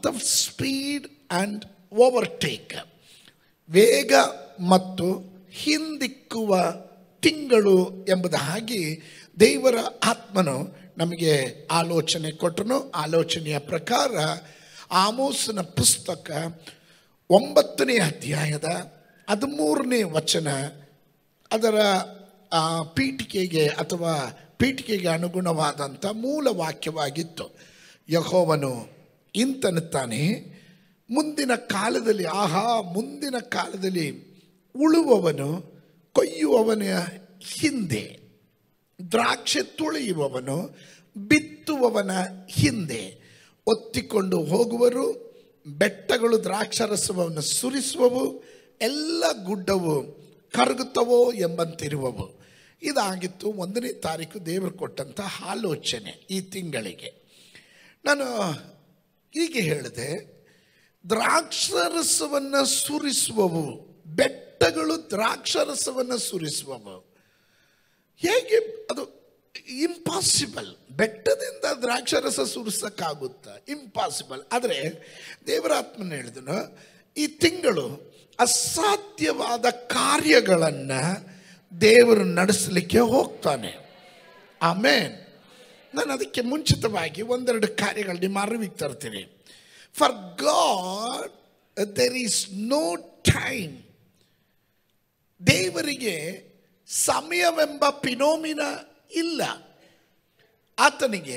Month of speed and overtake ವೇಗ ಮತ್ತು ಹಿಂದಿಕ್ಕುವ ತಿಂಗಳು ಎಂಬುದಾಗಿ ದೇವರ ಆತ್ಮನು ನಮಗೆ ಆಲೋಚನೆ ಕೊಟ್ಟನು ಆಲೋಚನೆಯ ಪ್ರಕಾರ ಆಮೋಸನ ಪುಸ್ತಕ ಒಂಬತ್ತನೇ ಅಧ್ಯಾಯದ ಹದಿಮೂರನೇ ವಚನ ಅದರ ಆ, ಪೀಠಿಕೆಗೆ ಅಥವಾ ಪೀಠಿಕೆಗೆ ಅನುಗುಣವಾದಂಥ ಮೂಲ ವಾಕ್ಯವಾಗಿತ್ತು ಯಹೋವನು ಇಂತನ್ನುತ್ತಾನೆ ಮುಂದಿನ ಕಾಲದಲ್ಲಿ ಆಹಾ ಮುಂದಿನ ಕಾಲದಲ್ಲಿ ಉಳುವವನು ಕೊಯ್ಯುವವನ ಹಿಂದೆ ದ್ರಾಕ್ಷೆ ತುಳಿಯುವವನು ಬಿತ್ತುವವನ ಹಿಂದೆ ಒತ್ತಿಕೊಂಡು ಹೋಗುವರು ಬೆಟ್ಟಗಳು ದ್ರಾಕ್ಷರಸವನ್ನು ಸುರಿಸುವವು ಎಲ್ಲ ಗುಡ್ಡವು ಕರಗುತ್ತವೋ ಎಂಬಂತಿರುವವು ಇದಾಗಿತ್ತು ಒಂದನೇ ತಾರೀಕು ದೇವರು ಕೊಟ್ಟಂಥ ಆಲೋಚನೆ ಈ ತಿಂಗಳಿಗೆ ನಾನು ಹೀಗೆ ಹೇಳಿದೆ ದ್ರಾಕ್ಷರಸವನ್ನು ಸುರಿಸುವವು ಬೆಟ್ಟಗಳು ದ್ರಾಕ್ಷರಸವನ್ನು ಸುರಿಸುವವು ಹೇಗೆ ಅದು ಇಂಪಾಸಿಬಲ್ ಬೆಟ್ಟದಿಂದ ದ್ರಾಕ್ಷರಸ ಸುರಿಸಕ್ಕಾಗುತ್ತಾ ಇಂಪಾಸಿಬಲ್ ಆದರೆ ದೇವರಾತ್ಮನ ಹೇಳಿದನು ಈ ತಿಂಗಳು ಅಸಾಧ್ಯವಾದ ಕಾರ್ಯಗಳನ್ನು ದೇವರು ನಡೆಸಲಿಕ್ಕೆ ಹೋಗ್ತಾನೆ ಆಮೇನ್ ನಾನು ಅದಕ್ಕೆ ಮುಂಚಿತವಾಗಿ ಒಂದೆರಡು ಕಾರ್ಯಗಳು ನಿಮ್ಮ ಅರಿವಿಗೆ ತರ್ತೀನಿ for God there is no time ದೇವರಿಗೆ ಸಮಯವೆಂಬ ಪಿನೋಮಿನ ಇಲ್ಲ ಆತನಿಗೆ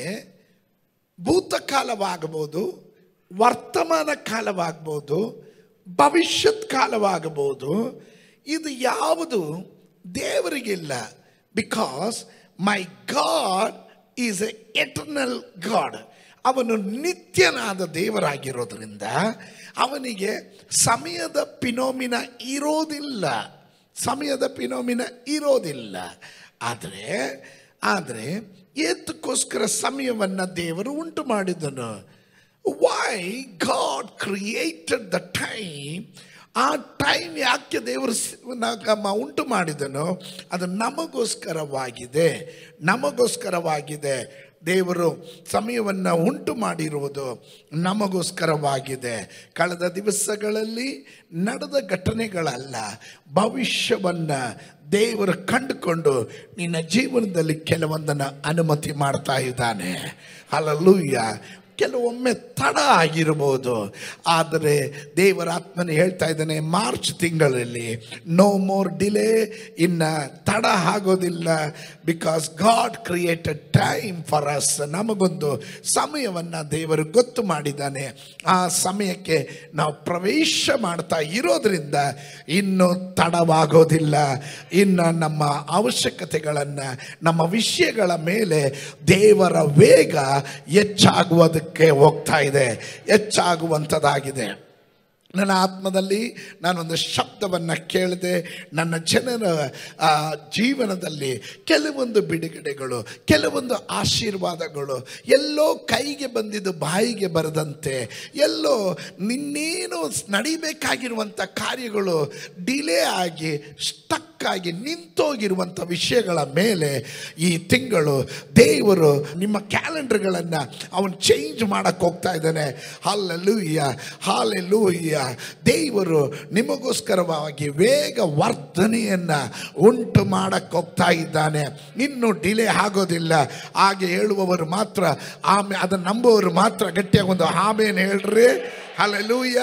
ಭೂತಕಾಲವಾಗಬಹುದು ವರ್ತಮಾನ ಕಾಲವಾಗಬಹುದು ಭವಿಷ್ಯತ್ ಕಾಲವಾಗಬಹುದು ಇದು ಯಾವುದು ದೇವರಿಗಿಲ್ಲ because my God is a eternal God ಅವನು ನಿತ್ಯನಾದ ದೇವರಾಗಿರೋದ್ರಿಂದ ಅವನಿಗೆ ಸಮಯದ ಪಿನೋಮಿನ ಇರೋದಿಲ್ಲ ಸಮಯದ ಪಿನೋಮಿನ ಇರೋದಿಲ್ಲ ಆದರೆ ಆದರೆ ಏತಕ್ಕೋಸ್ಕರ ಸಮಯವನ್ನು ದೇವರು ಉಂಟು ಮಾಡಿದನು why God created the time ಆ ಟೈಮ್ ಯಾಕೆ ದೇವರು ಸ- ನಮ್ಮ ಉಂಟು ಮಾಡಿದನೋ ಅದು ನಮಗೋಸ್ಕರವಾಗಿದೆ ನಮಗೋಸ್ಕರವಾಗಿದೆ ದೇವರು ಸಮಯವನ್ನು ಉಂಟು ಮಾಡಿರುವುದು ನಮಗೋಸ್ಕರವಾಗಿದೆ ಕಳೆದ ದಿವಸಗಳಲ್ಲಿ ನಡೆದ ಘಟನೆಗಳಲ್ಲ ಭವಿಷ್ಯವನ್ನು ದೇವರು ಕಂಡುಕೊಂಡು ನಿನ್ನ ಜೀವನದಲ್ಲಿ ಕೆಲವೊಂದನ್ನು ಅನುಮತಿ ಮಾಡ್ತಾ ಇದ್ದಾನೆ ಅಲ್ಲೂಯ್ಯ ಕೆಲವೊಮ್ಮೆ ತಡ ಆಗಿರ್ಬೋದು ಆದರೆ ದೇವರ ಆತ್ಮನ ಹೇಳ್ತಾ ಇದ್ದಾನೆ ಮಾರ್ಚ್ ತಿಂಗಳಲ್ಲಿ ನೋ ಮೋರ್ ಡಿಲೇ ಇನ್ನು ತಡ ಆಗೋದಿಲ್ಲ because God created time for us ನಮಗೊಂದು ಸಮಯವನ್ನು ದೇವರು ಗೊತ್ತು ಮಾಡಿದ್ದಾನೆ ಆ ಸಮಯಕ್ಕೆ ನಾವು ಪ್ರವೇಶ ಮಾಡ್ತಾ ಇರೋದ್ರಿಂದ ಇನ್ನು ತಡವಾಗೋದಿಲ್ಲ ಇನ್ನು ನಮ್ಮ ಅವಶ್ಯಕತೆಗಳನ್ನು ನಮ್ಮ ವಿಷಯಗಳ ಮೇಲೆ ದೇವರ ವೇಗ ಹೆಚ್ಚಾಗುವುದಕ್ಕೆ ಹೋಗ್ತಾ ಇದೆ ಹೆಚ್ಚಾಗುವಂಥದ್ದಾಗಿದೆ ನನ್ನ ಆತ್ಮದಲ್ಲಿ ನಾನೊಂದು ಶಬ್ದವನ್ನು ಕೇಳಿದೆ ನನ್ನ ಜನರ ಆ, ಜೀವನದಲ್ಲಿ ಕೆಲವೊಂದು ಬಿಡುಗಡೆಗಳು ಕೆಲವೊಂದು ಆಶೀರ್ವಾದಗಳು ಎಲ್ಲೋ ಕೈಗೆ ಬಂದಿದ್ದು ಬಾಯಿಗೆ ಬರದಂತೆ ಎಲ್ಲೋ ನಿನ್ನೇನು ನಡಿಬೇಕಾಗಿರುವಂಥ ಕಾರ್ಯಗಳು ಡಿಲೇ ಆಗಿ ಸ್ಟಕ್ ಆಗಿ ನಿಂತೋಗಿರುವಂಥ ವಿಷಯಗಳ ಮೇಲೆ ಈ ತಿಂಗಳು ದೇವರು ನಿಮ್ಮ ಕ್ಯಾಲೆಂಡರ್ಗಳನ್ನು ಅವನು ಚೇಂಜ್ ಮಾಡಕ್ಕೆ ಹೋಗ್ತಾ ಇದ್ದಾನೆ ಹಾಲೆಲೂಯ್ಯ ಹಾಲೆಲೂಯ್ಯ ದೇವರು ನಿಮಗೋಸ್ಕರವಾಗಿ ವೇಗ ವರ್ಧನೆಯನ್ನು ಉಂಟು ಮಾಡಕ್ಕೆ ಹೋಗ್ತಾ ಇದ್ದಾನೆ ಇನ್ನು ಡಿಲೇ ಆಗೋದಿಲ್ಲ ಹಾಗೆ ಹೇಳುವವರು ಮಾತ್ರ ಆಮೆ ಅದನ್ನು ನಂಬುವವರು ಮಾತ್ರ ಗಟ್ಟಿಯಾಗಿ ಒಂದು ಆಮೇನು ಹೇಳ್ರಿ ಹಾಲೆಲೂಯ್ಯ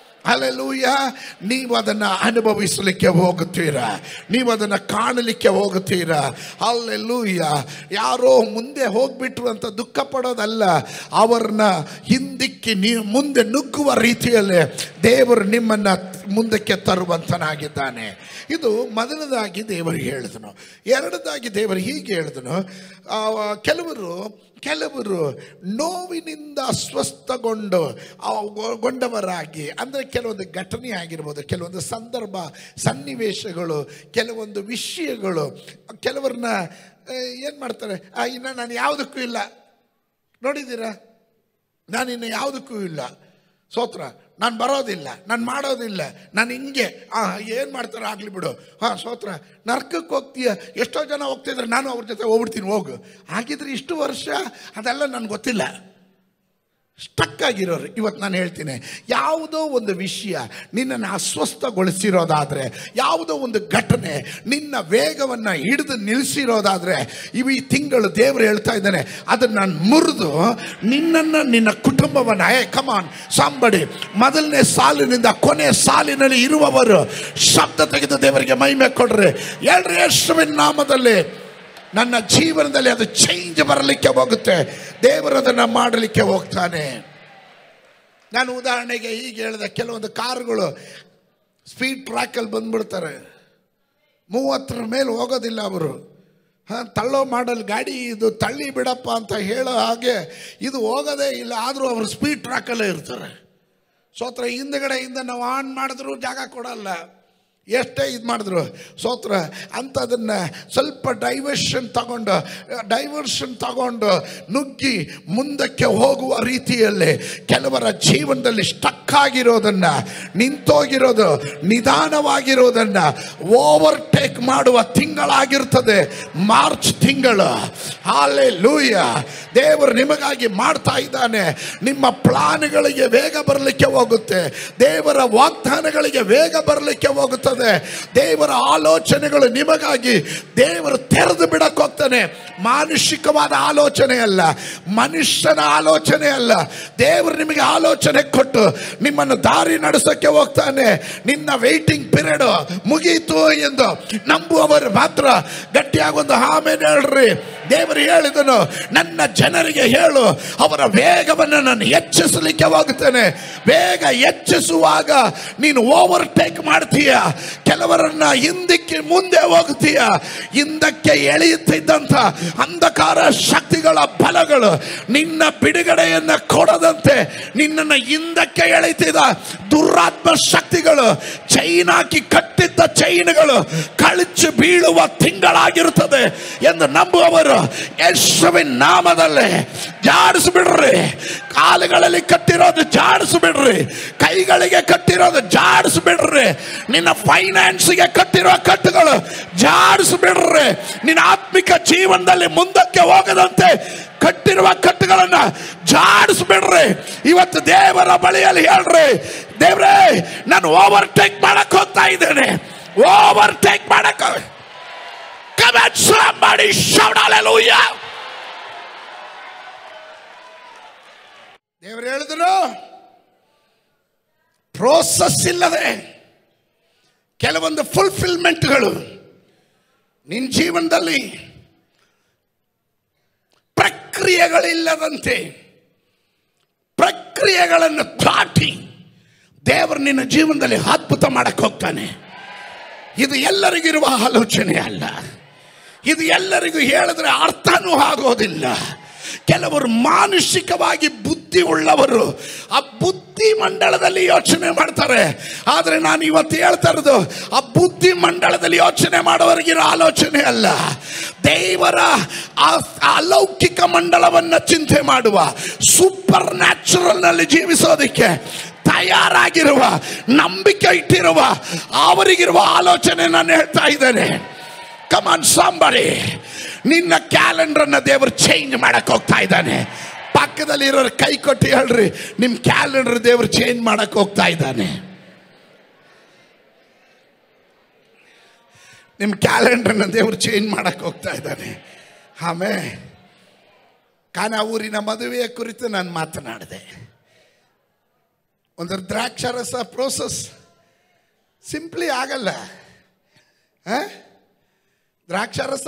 ಅಲೆಲೂಯ ನೀವು ಅದನ್ನು ಅನುಭವಿಸಲಿಕ್ಕೆ ಹೋಗುತ್ತೀರಾ ನೀವು ಅದನ್ನು ಕಾಣಲಿಕ್ಕೆ ಹೋಗುತ್ತೀರಾ ಅಲ್ಲೆಲ್ಲೂಯ್ಯ ಯಾರೋ ಮುಂದೆ ಹೋಗ್ಬಿಟ್ರು ಅಂತ ದುಃಖ ಪಡೋದಲ್ಲ ಅವ್ರನ್ನ ಹಿಂದಿಕ್ಕಿ ನೀವು ಮುಂದೆ ನುಗ್ಗುವ ರೀತಿಯಲ್ಲೇ ದೇವರು ನಿಮ್ಮನ್ನು ಮುಂದಕ್ಕೆ ತರುವಂತನಾಗಿದ್ದಾನೆ ಇದು ಮೊದಲದಾಗಿ ದೇವರು ಹೇಳಿದನು ಎರಡದಾಗಿ ದೇವರು ಹೀಗೆ ಹೇಳಿದನು ಆ, ಕೆಲವರು ಕೆಲವರು ನೋವಿನಿಂದ ಸ್ವಸ್ಥಗೊಂಡು ಆ ಗೊ- ಗೊಂಡವರಾಗಿ ಅಂದರೆ ಕೆಲವೊಂದು ಘಟನೆ ಆಗಿರ್ಬೋದು ಕೆಲವೊಂದು ಸಂದರ್ಭ ಸನ್ನಿವೇಶಗಳು ಕೆಲವೊಂದು ವಿಷಯಗಳು ಕೆಲವ್ರನ್ನ ಏನು ಮಾಡ್ತಾರೆ ಆ, ಇನ್ನು ನಾನು ಯಾವುದಕ್ಕೂ ಇಲ್ಲ ನೋಡಿದ್ದೀರಾ ನಾನಿನ್ನು ಯಾವುದಕ್ಕೂ ಇಲ್ಲ ಸೋತ್ರ ನಾನು ಬರೋದಿಲ್ಲ ನಾನು ಮಾಡೋದಿಲ್ಲ ನಾನು ಹಿಂಗೆ ಆ ಏನು ಮಾಡ್ತಾರೆ ಆಗಲಿ ಬಿಡು ಹಾಂ ಸೋತ್ರ ನರ್ಕಕ್ಕೆ ಹೋಗ್ತೀಯ ಎಷ್ಟೋ ಜನ ಹೋಗ್ತಿದ್ರೆ ನಾನು ಅವ್ರ ಜೊತೆ ಹೋಗ್ಬಿಡ್ತೀನಿ ಹೋಗು ಹಾಗಿದ್ರೆ ಇಷ್ಟು ವರ್ಷ ಅದೆಲ್ಲ ನನಗೆ ಗೊತ್ತಿಲ್ಲ ಸ್ಟಕ್ ಆಗಿರೋರು ಇವತ್ತು ನಾನು ಹೇಳ್ತೀನಿ ಯಾವುದೋ ಒಂದು ವಿಷಯ ನಿನ್ನನ್ನು ಅಸ್ವಸ್ಥಗೊಳಿಸಿರೋದಾದರೆ ಯಾವುದೋ ಒಂದು ಘಟನೆ ನಿನ್ನ ವೇಗವನ್ನು ಹಿಡಿದು ನಿಲ್ಲಿಸಿರೋದಾದರೆ ಇವು ಈ ತಿಂಗಳು ದೇವರು ಹೇಳ್ತಾ ಇದ್ದಾನೆ ಅದನ್ನು ನಾನು ಮುರಿದು ನಿನ್ನನ್ನು ನಿನ್ನ ಕುಟುಂಬವನ್ನು ಏ ಕಮಾನ್ ಸಾಂಬಡಿ ಮೊದಲನೇ ಸಾಲಿನಿಂದ ಕೊನೆ ಸಾಲಿನಲ್ಲಿ ಇರುವವರು ಶಬ್ದ ತೆಗೆದು ದೇವರಿಗೆ ಮಹಿಮೆ ಕೊಡ್ರಿ ಹೇಳ್ರಿ ಯೇಸುವಿನ ನಾಮದಲ್ಲಿ ನನ್ನ ಜೀವನದಲ್ಲಿ ಅದು ಚೇಂಜ್ ಬರಲಿಕ್ಕೆ ಹೋಗುತ್ತೆ ದೇವರು ಅದನ್ನು ಮಾಡಲಿಕ್ಕೆ ಹೋಗ್ತಾನೆ ನಾನು ಉದಾಹರಣೆಗೆ ಈಗ ಹೇಳಿದೆ ಕೆಲವೊಂದು ಕಾರುಗಳು ಸ್ಪೀಡ್ ಟ್ರ್ಯಾಕಲ್ಲಿ ಬಂದ್ಬಿಡ್ತಾರೆ ಮೂವತ್ತರ ಮೇಲೆ ಹೋಗೋದಿಲ್ಲ ಅವರು ಹಾಂ ತಳ್ಳೋ ಮಾಡಲ್ ಗಾಡಿ ಇದು ತಳ್ಳಿ ಬಿಡಪ್ಪ ಅಂತ ಹೇಳೋ ಹಾಗೆ ಇದು ಹೋಗೋದೇ ಇಲ್ಲ ಆದರೂ ಅವರು ಸ್ಪೀಡ್ ಟ್ರ್ಯಾಕಲ್ಲೇ ಇರ್ತಾರೆ ಸೋತ್ರ ಹಿಂದ್ಗಡೆಯಿಂದ ನಾವು ಆನ್ ಮಾಡಿದ್ರು ಜಾಗ ಕೊಡಲ್ಲ ಎಷ್ಟೇ ಇದು ಮಾಡಿದ್ರು ಸೋತ್ರ ಅಂಥದನ್ನು ಸ್ವಲ್ಪ ಡೈವರ್ಷನ್ ತಗೊಂಡು ಡೈವರ್ಷನ್ ತಗೊಂಡು ನುಗ್ಗಿ ಮುಂದಕ್ಕೆ ಹೋಗುವ ರೀತಿಯಲ್ಲಿ ಕೆಲವರ ಜೀವನದಲ್ಲಿ ಸ್ಟಕ್ ಆಗಿರೋದನ್ನು ನಿಂತೋಗಿರೋದು ನಿಧಾನವಾಗಿರೋದನ್ನು ಓವರ್ಟೇಕ್ ಮಾಡುವ ತಿಂಗಳಾಗಿರ್ತದೆ ಮಾರ್ಚ್ ತಿಂಗಳು ಹಾಲೆ ಲೂಯ ದೇವರು ನಿಮಗಾಗಿ ಮಾಡ್ತಾ ಇದ್ದಾನೆ ನಿಮ್ಮ ಪ್ಲಾನ್ಗಳಿಗೆ ವೇಗ ಬರಲಿಕ್ಕೆ ಹೋಗುತ್ತೆ ದೇವರ ವಾಗ್ದಾನಗಳಿಗೆ ವೇಗ ಬರಲಿಕ್ಕೆ ಹೋಗುತ್ತದೆ ದೇವರ ಆಲೋಚನೆಗಳು ನಿಮಗಾಗಿ ದೇವರು ತೆರೆದು ಬಿಡಕ್ಕೆ ಹೋಗ್ತಾನೆ ಮಾನುಷಿಕವಾದ ಆಲೋಚನೆ ಅಲ್ಲ ಮನುಷ್ಯನ ಆಲೋಚನೆ ಅಲ್ಲ ದೇವರು ನಿಮಗೆ ಆಲೋಚನೆ ಕೊಟ್ಟು ನಿಮ್ಮನ್ನು ದಾರಿ ನಡೆಸಕ್ಕೆ ಹೋಗ್ತಾನೆ ನಿನ್ನ ವೇಟಿಂಗ್ ಪೀರಿಯಡ್ ಮುಗೀತು ಎಂದು ನಂಬುವವರು ಮಾತ್ರ ಗಟ್ಟಿಯಾಗಿ ಒಂದು ಆಮೇಲೆ ಹೇಳ್ರಿ ದೇವರು ಹೇಳಿದನು ನನ್ನ ಜನರಿಗೆ ಹೇಳು ಅವರ ವೇಗವನ್ನು ನಾನು ಹೆಚ್ಚಿಸಲಿಕ್ಕೆ ಹೋಗುತ್ತೇನೆ ವೇಗ ಹೆಚ್ಚಿಸುವಾಗ ನೀನು ಓವರ್ಟೇಕ್ ಮಾಡ್ತೀಯ ಕೆಲವರನ್ನ ಹಿಂದಕ್ಕೆ ಮುಂದೆ ಹೋಗ್ತೀಯ ಹಿಂದಕ್ಕೆ ಎಳೆಯುತ್ತಿದ್ದಂಥ ಅಂಧಕಾರ ಶಕ್ತಿಗಳ ಬಲಗಳು ನಿನ್ನ ಬಿಡುಗಡೆಯನ್ನು ಕೊಡದಂತೆ ನಿನ್ನನ್ನು ಹಿಂದಕ್ಕೆ ಎಳೆತಿದ ದುರಾತ್ಮ ಶಕ್ತಿಗಳು ಚೈನ್ ಹಾಕಿ ಕಟ್ಟಿದ್ದ ಚೈನ್ಗಳು ಕಳಚಿ ಬೀಳುವ ತಿಂಗಳಾಗಿರುತ್ತದೆ ಎಂದು ನಂಬುವವರು ಯೇಸುವಿನ ನಾಮದಲ್ಲಿ ಜಾಡಿಸ್ಬಿಡ್ರಿ ಕಾಲುಗಳಲ್ಲಿ ಕಟ್ಟಿರೋದು ಜಾಡಿಸ್ಬಿಡ್ರಿ ಕೈಗಳಿಗೆ ಕಟ್ಟಿರೋದು ಜಾಡಿಸ್ಬಿಡ್ರಿ ನಿನ್ನ ಫೈನಾನ್ಸ್ಗೆ ಕಟ್ಟಿರೋ ಕಟ್ಟುಗಳು ಜಾಡಿಸ್ಬಿಡ್ರಿ ನಿನ್ನ ಆತ್ಮಿಕ ಜೀವನದಲ್ಲಿ ಮುಂದಕ್ಕೆ ಹೋಗದಂತೆ ಕಟ್ಟಿರುವ ಕಟ್ಟುಗಳನ್ನ ಜಾಡಿಸ್ಬಿಡ್ರಿ ಇವತ್ತು ದೇವರ ಬಳಿಯಲ್ಲಿ ಹೇಳ್ರಿ ದೇವ್ರೇ ನಾನು ಓವರ್ಟೇಕ್ ಮಾಡಕ್ ಹೋಗ್ತಾ ಇದ್ದೇನೆ ಓವರ್ಟೇಕ್ ಮಾಡಕ್ Come on, somebody shout hallelujah. ದೇವರು ಹೇಳಿದ್ರು ಪ್ರೋಸೆಸ್ ಇಲ್ಲದೆ ಕೆಲವೊಂದು ಫುಲ್ಫಿಲ್ಮೆಂಟ್ಗಳು ನಿನ್ನ ಜೀವನದಲ್ಲಿ ಪ್ರಕ್ರಿಯೆಗಳಿಲ್ಲದಂತೆ ಪ್ರಕ್ರಿಯೆಗಳನ್ನು ದಾಟಿ ದೇವರು ನಿನ್ನ ಜೀವನದಲ್ಲಿ ಅದ್ಭುತ ಮಾಡಕ್ಕೆ ಹೋಗ್ತಾನೆ ಇದು ಎಲ್ಲರಿಗಿರುವ ಆಲೋಚನೆ ಅಲ್ಲ ಇದು ಎಲ್ಲರಿಗೂ ಹೇಳಿದ್ರೆ ಅರ್ಥನೂ ಆಗೋದಿಲ್ಲ ಕೆಲವರು ಮಾನಸಿಕವಾಗಿ ಬುದ್ಧಿ ಉಳ್ಳವರು ಆ ಬುದ್ಧಿ ಮಂಡಳದಲ್ಲಿ ಯೋಚನೆ ಮಾಡ್ತಾರೆ ಆದರೆ ನಾನು ಇವತ್ತು ಹೇಳ್ತಾ ಇರೋದು ಆ ಬುದ್ಧಿ ಮಂಡಳದಲ್ಲಿ ಯೋಚನೆ ಮಾಡೋವರಿಗಿರೋ ಆಲೋಚನೆ ಅಲ್ಲ ದೇವರ ಆ ಅಲೌಕಿಕ ಮಂಡಳವನ್ನ ಚಿಂತೆ ಮಾಡುವ ಸೂಪರ್ ನ್ಯಾಚುರಲ್ ನಲ್ಲಿ ಜೀವಿಸೋದಕ್ಕೆ ತಯಾರಾಗಿರುವ ನಂಬಿಕೆ ಇಟ್ಟಿರುವ ಅವರಿಗಿರುವ ಆಲೋಚನೆ ನಾನು ಹೇಳ್ತಾ ಇದ್ದೇನೆ ಕಮಾನ್ ಸಾಂಬಾರಿ ನಿನ್ನ ಕ್ಯಾಲೆಂಡರ್ ಅನ್ನ ದೇವರು ಚೇಂಜ್ ಮಾಡಕ್ ಹೋಗ್ತಾ ಇದ್ದಾನೆ ಪಕ್ಕದಲ್ಲಿ ಇರೋರು ಕೈ ಕೊಟ್ಟು ಹೇಳ್ರಿ ನಿಮ್ ಕ್ಯಾಲೆಂಡರ್ ದೇವರು ಚೇಂಜ್ ಮಾಡಕ್ ಹೋಗ್ತಾ ಇದ್ದಾನೆ ನಿಮ್ಮ ಕ್ಯಾಲೆಂಡರ್ನ ದೇವರು ಚೇಂಜ್ ಮಾಡಕ್ ಹೋಗ್ತಾ ಇದ್ದಾನೆ ಆಮೇಲೆ ಕಾನ ಊರಿನ ಮದುವೆಯ ಕುರಿತು ನಾನು ಮಾತನಾಡಿದೆ ಒಂದು ದ್ರಾಕ್ಷಾರಸ ಪ್ರೋಸೆಸ್ ಸಿಂಪ್ಲಿ ಆಗಲ್ಲ ಆ? ದ್ರಾಕ್ಷಾರಸ